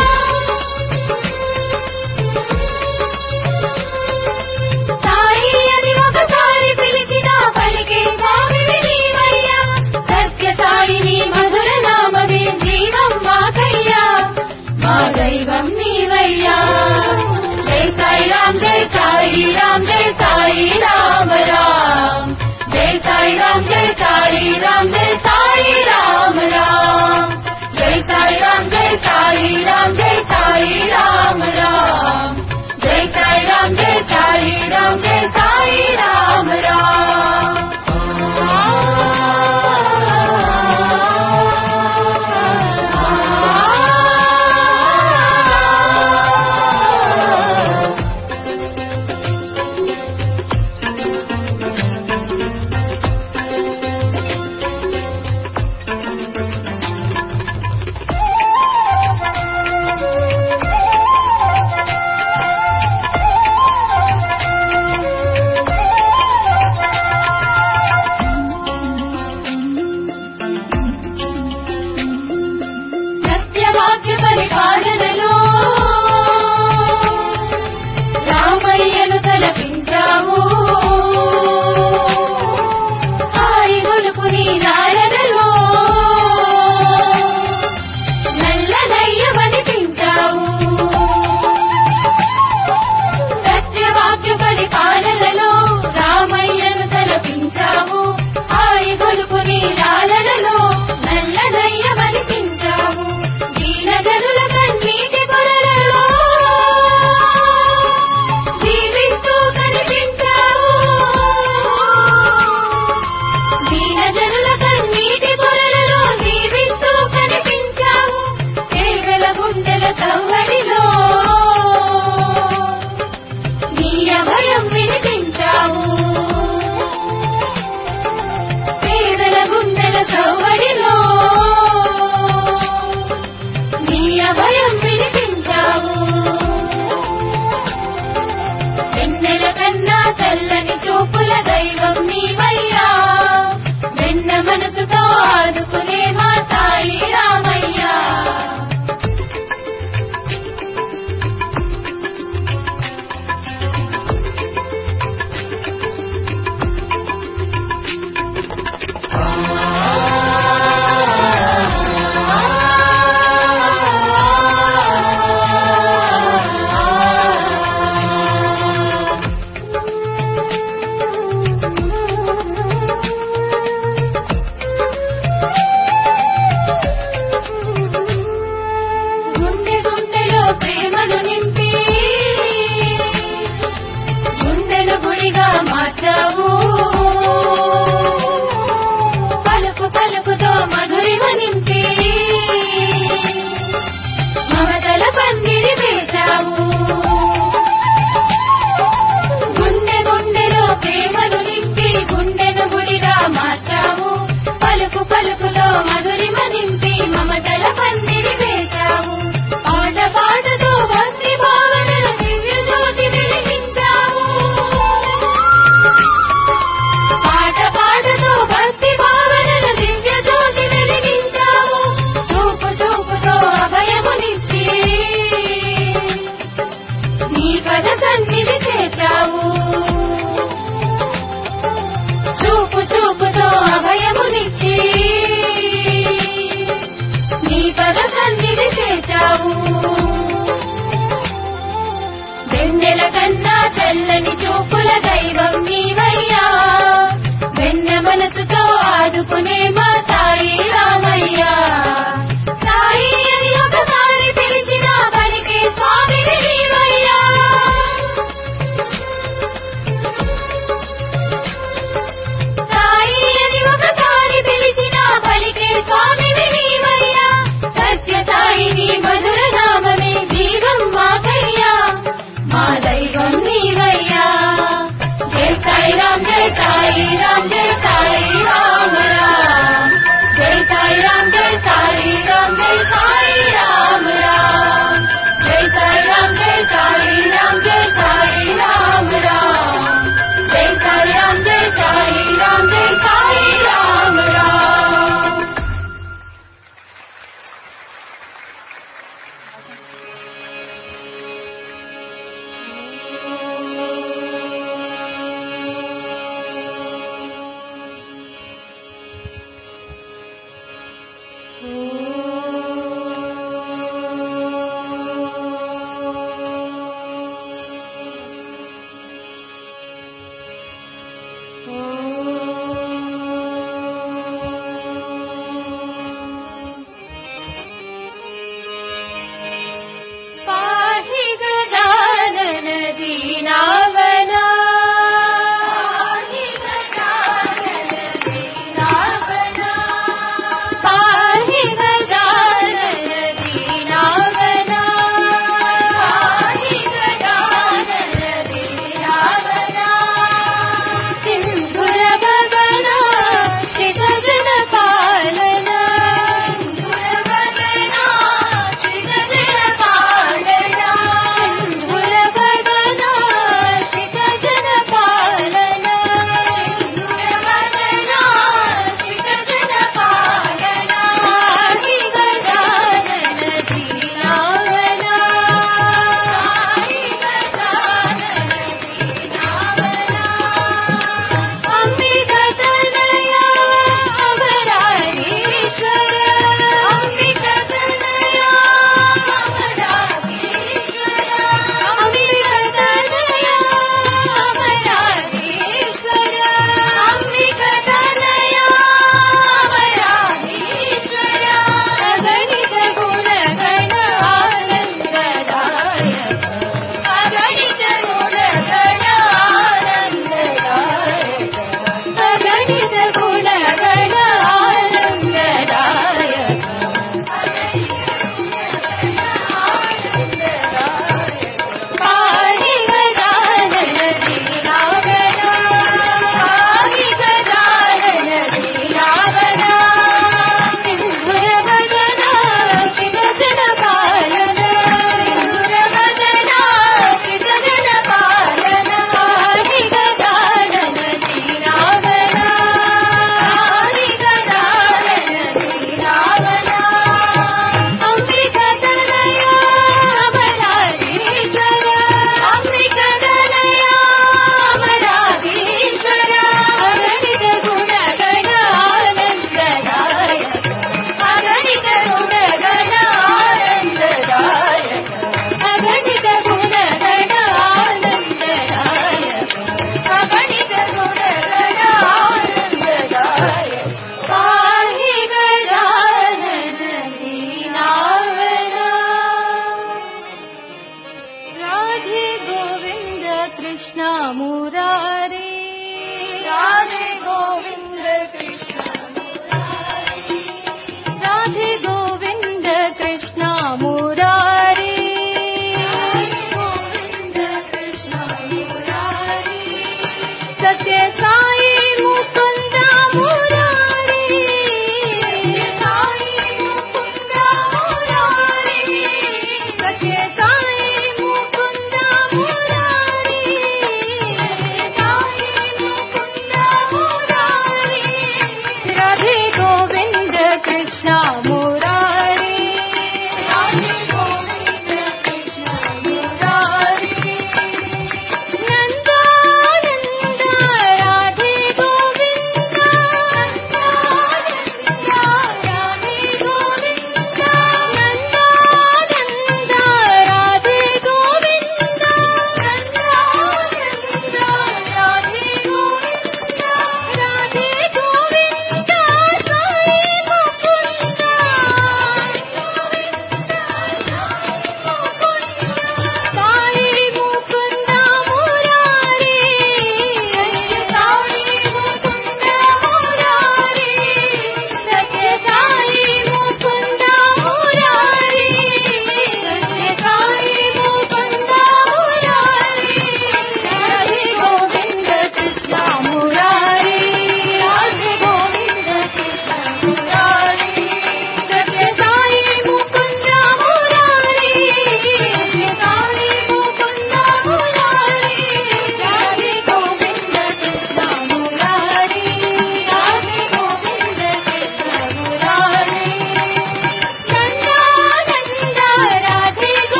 సాయి అని ఒకసారి పిలిచిన పలికే స్వామిని నీవయ్యా సత్య సాయిని మధుర నామమే జీవం మాకయ్యా మా దైవం నీవయ్యా జై సాయి రామ్ జై సాయి రామ్ జై సాయి రామ రామ్ జై సాయి రామ్ జై సాయి రామ్ జై సాయి రామ రామ్ జై సాయి రామ్ జై సాయి రామ్ జై సాయి రామ రామ్ జై సాయి రామ్ జై సాయి రామ్ జై సాయి రామ రామ్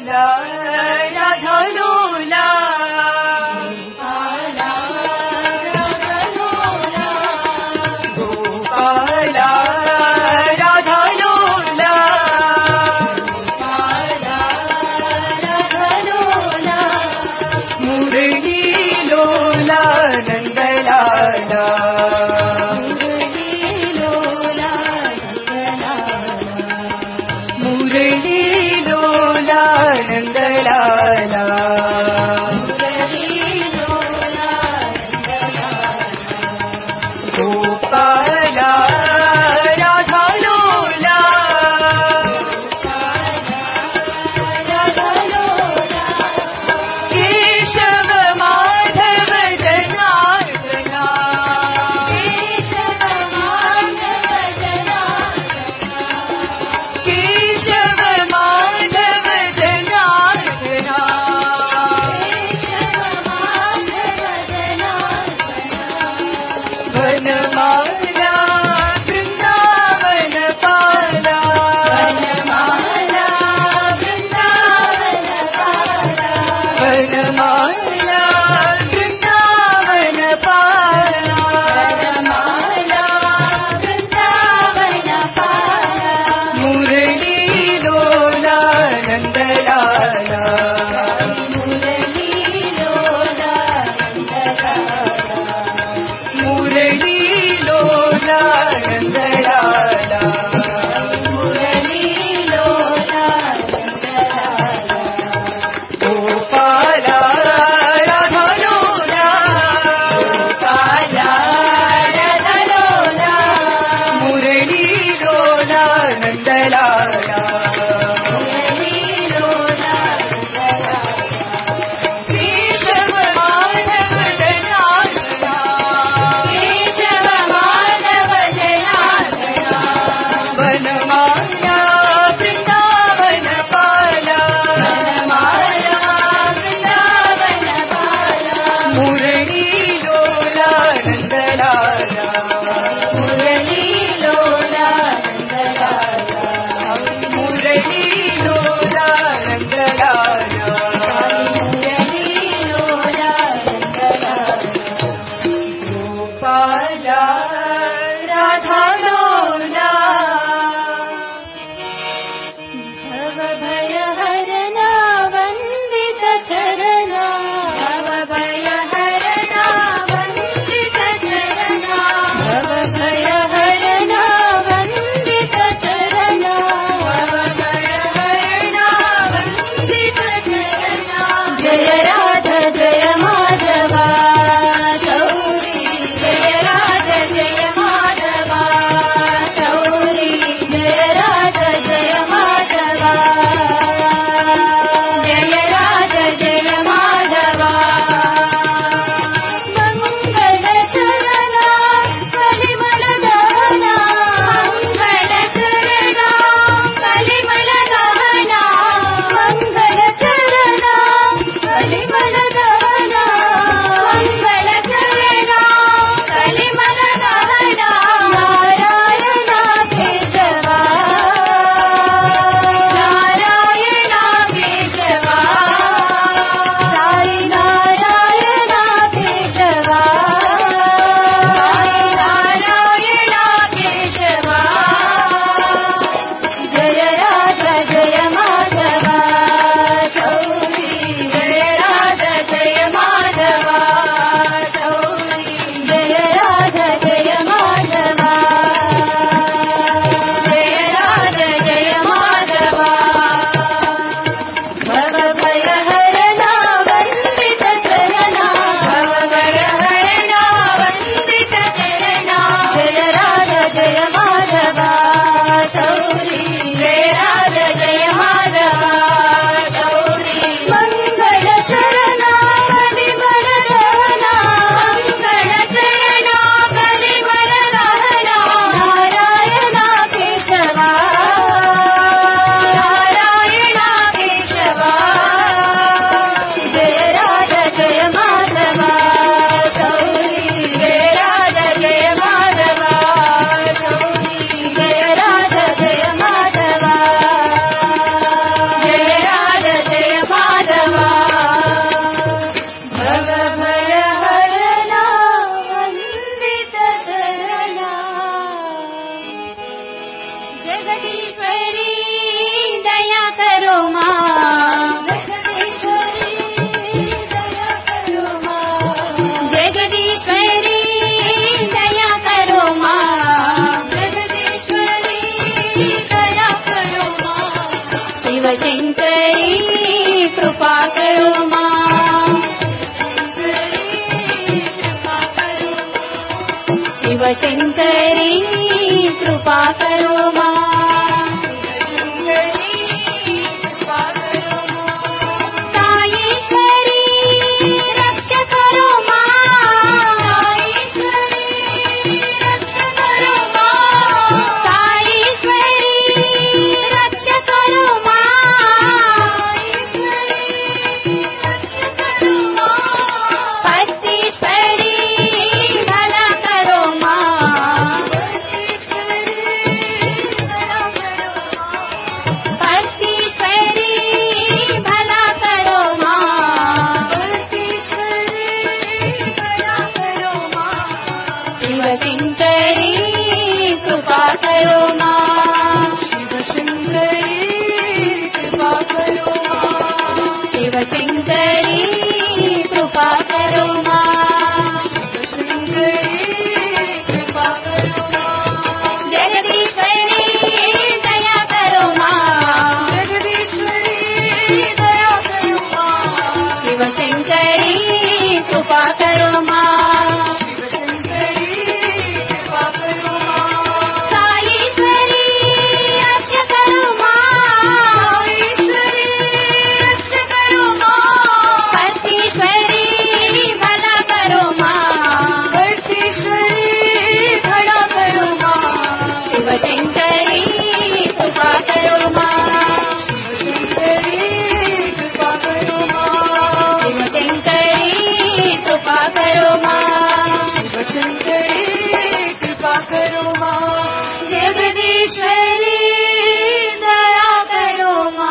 లోలా రాధా లోలా గోపాలా రాధా లోలా మురళీ లోలా నందలాలా మురళీ లోలా నందలాలా शिवशङ्करी कृपा करो मा साईश्वरी रक्ष करो मा साईश्वरी रक्ष करो मा पत्तीश्वरी भला करो मा पत्तीश्वरी भला करो मा शिवशङ्करी कृपा करो मा शिवशङ्करी कृपा करो मा जगदीश्वरी दया करो मा शिवशङ्करी कृपा करो मा साईश्वरी रक्ष करो मा पतीश्वरी भला करो मा शिवशङ्करी कृपा करो मा शिवशङ्करी कृपा करो मा जगदीश्वरी दया करो मा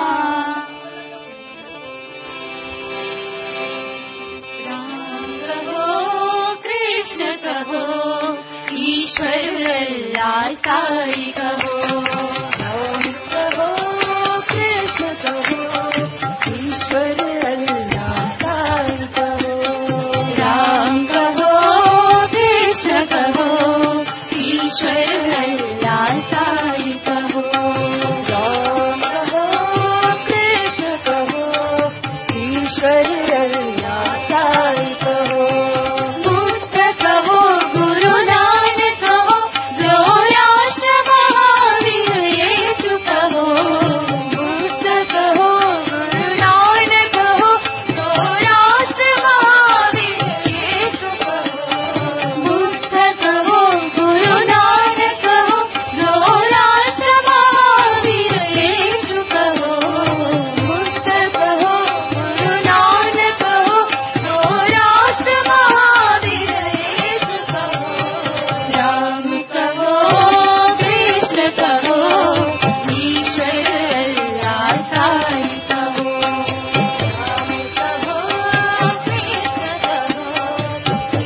राम कहो कृष्ण कहो ईश्वर अल्लाह साई कहो राम कहो कृष्ण कहो ईश्वर अल्लाह साई कहो राम कहो कृष्ण कहो ईश्वर अल्लाह साई कहो राम कहो कृष्ण कहो ईश्वर अल्लाह साई कहो बुद्ध कहो गुरु नानक कहो जो राष्ट्र महावीर येशु कहो बुद्ध कहो गुरु नानक कहो जो राष्ट्र महावीर येशु कहो बुद्ध कहो गुरु नानक कहो जो राष्ट्र महावीर येशु कहो बुद्ध कहो गुरु नानक कहो जो राष्ट्र महावीर येशु कहो राम कहो कृष्ण कहो ईश्वर अल्लाह साई कहो राम कहो कृष्ण कहो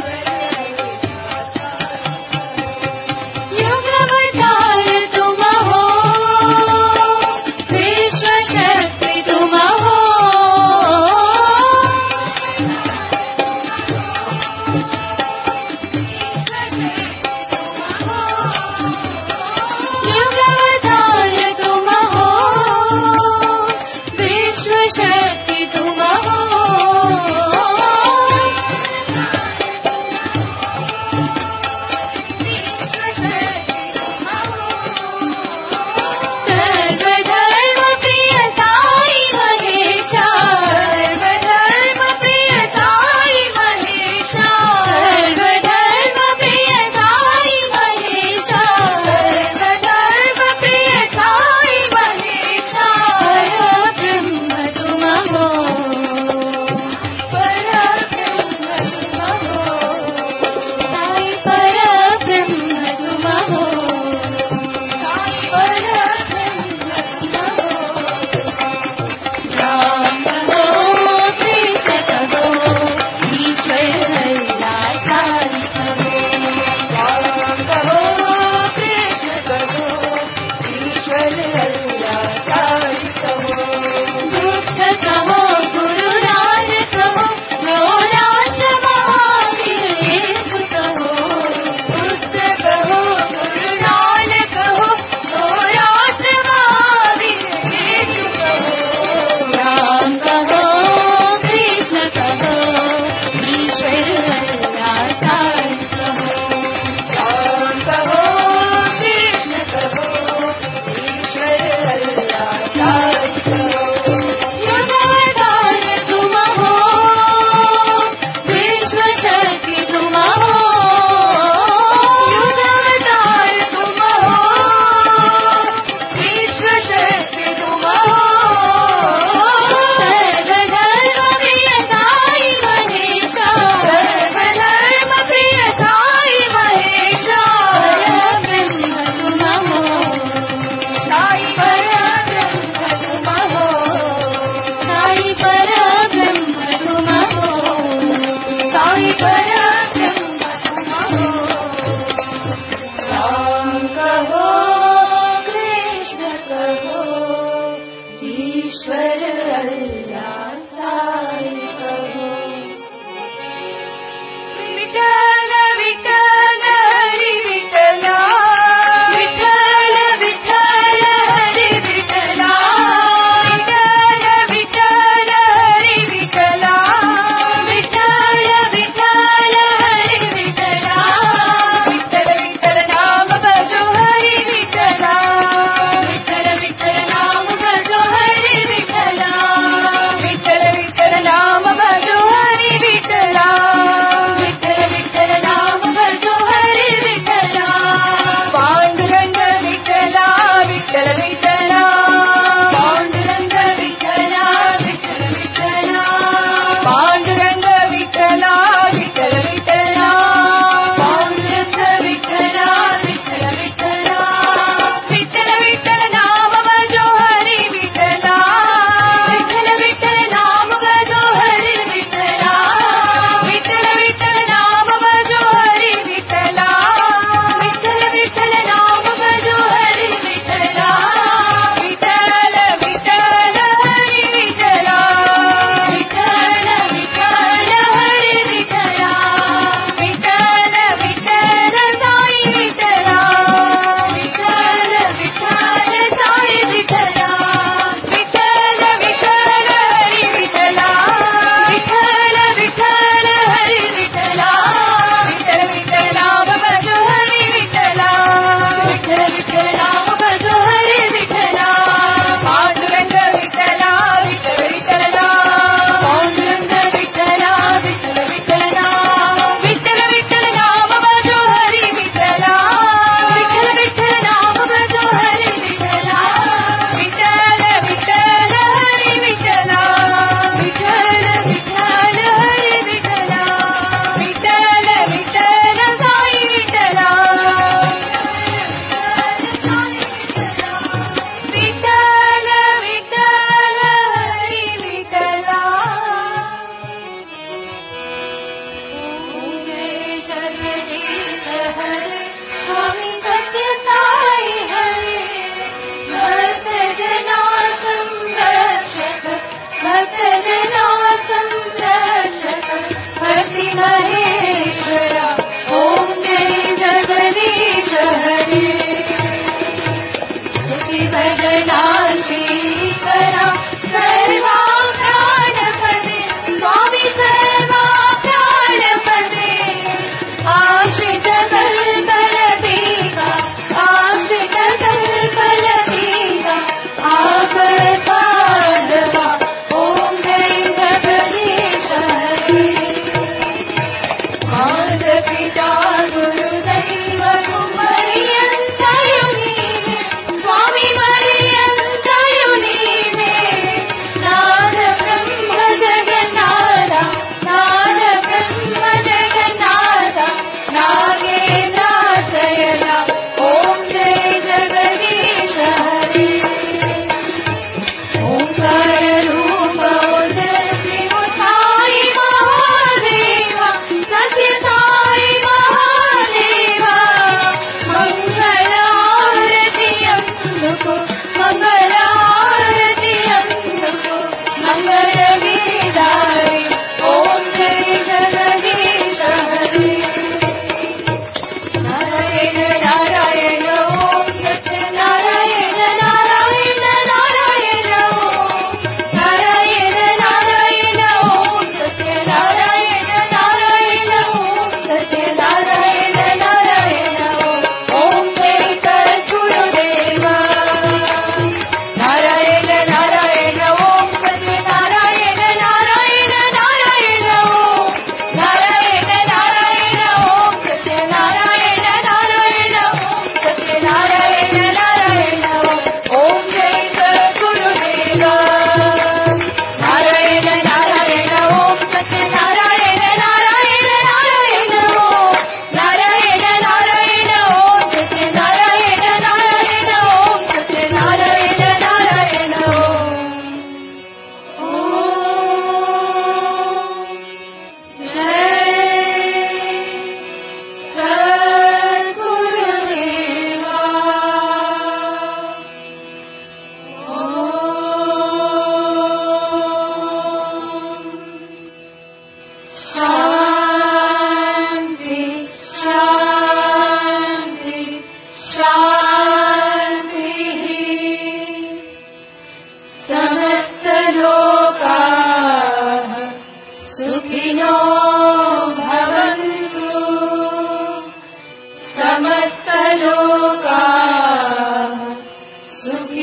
युग अवतार तुम हो विश्व शक्ति तुम हो युग अवतार तुम हो विश्व शक्ति तुम हो सर्वधर्म प्रिय साई महेशा सर्वधर्म प्रिय साई महेशा सर्वधर्म प्रिय साई महेशा सर्वधर्म प्रिय साई महेशा ब्रह्म तुम हो पर ब्रह्म तुम हो साई पर ब्रह्म तुम हो राम कहो कृष्ण कहो ईश्वर अल्लाह साई कहो राम कहो कृष्ण कहो ईश्वर अल्लाह साई कहो बुद्ध कहो गुरु नानक कहो जो राष्ट्र महावीर येशु कहो बुद्ध कहो गुरु नानक कहो जो राष्ट्र महावीर येशु कहो राम कहो कृष्ण कहो ईश्वर अल्लाह साई कहो कल्याण साई प्रभु विठ्ठल विठ्ठल हरी विठ्ठला विठ्ठल विठ्ठल हरी विठ्ठला विठ्ठल विठ्ठल हरी विठ्ठला विठ्ठल विठ्ठल हरी विठ्ठला विठ्ठल विठ्ठल नाम भजो हरी विठ्ठला विठ्ठल विठ्ठल नाम भजो हरी विठ्ठला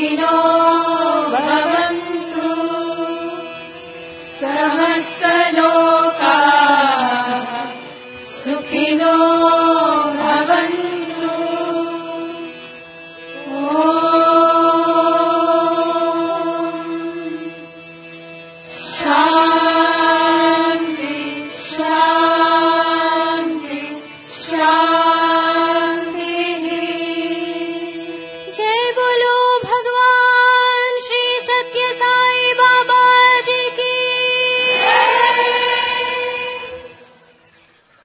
सुखिनो भव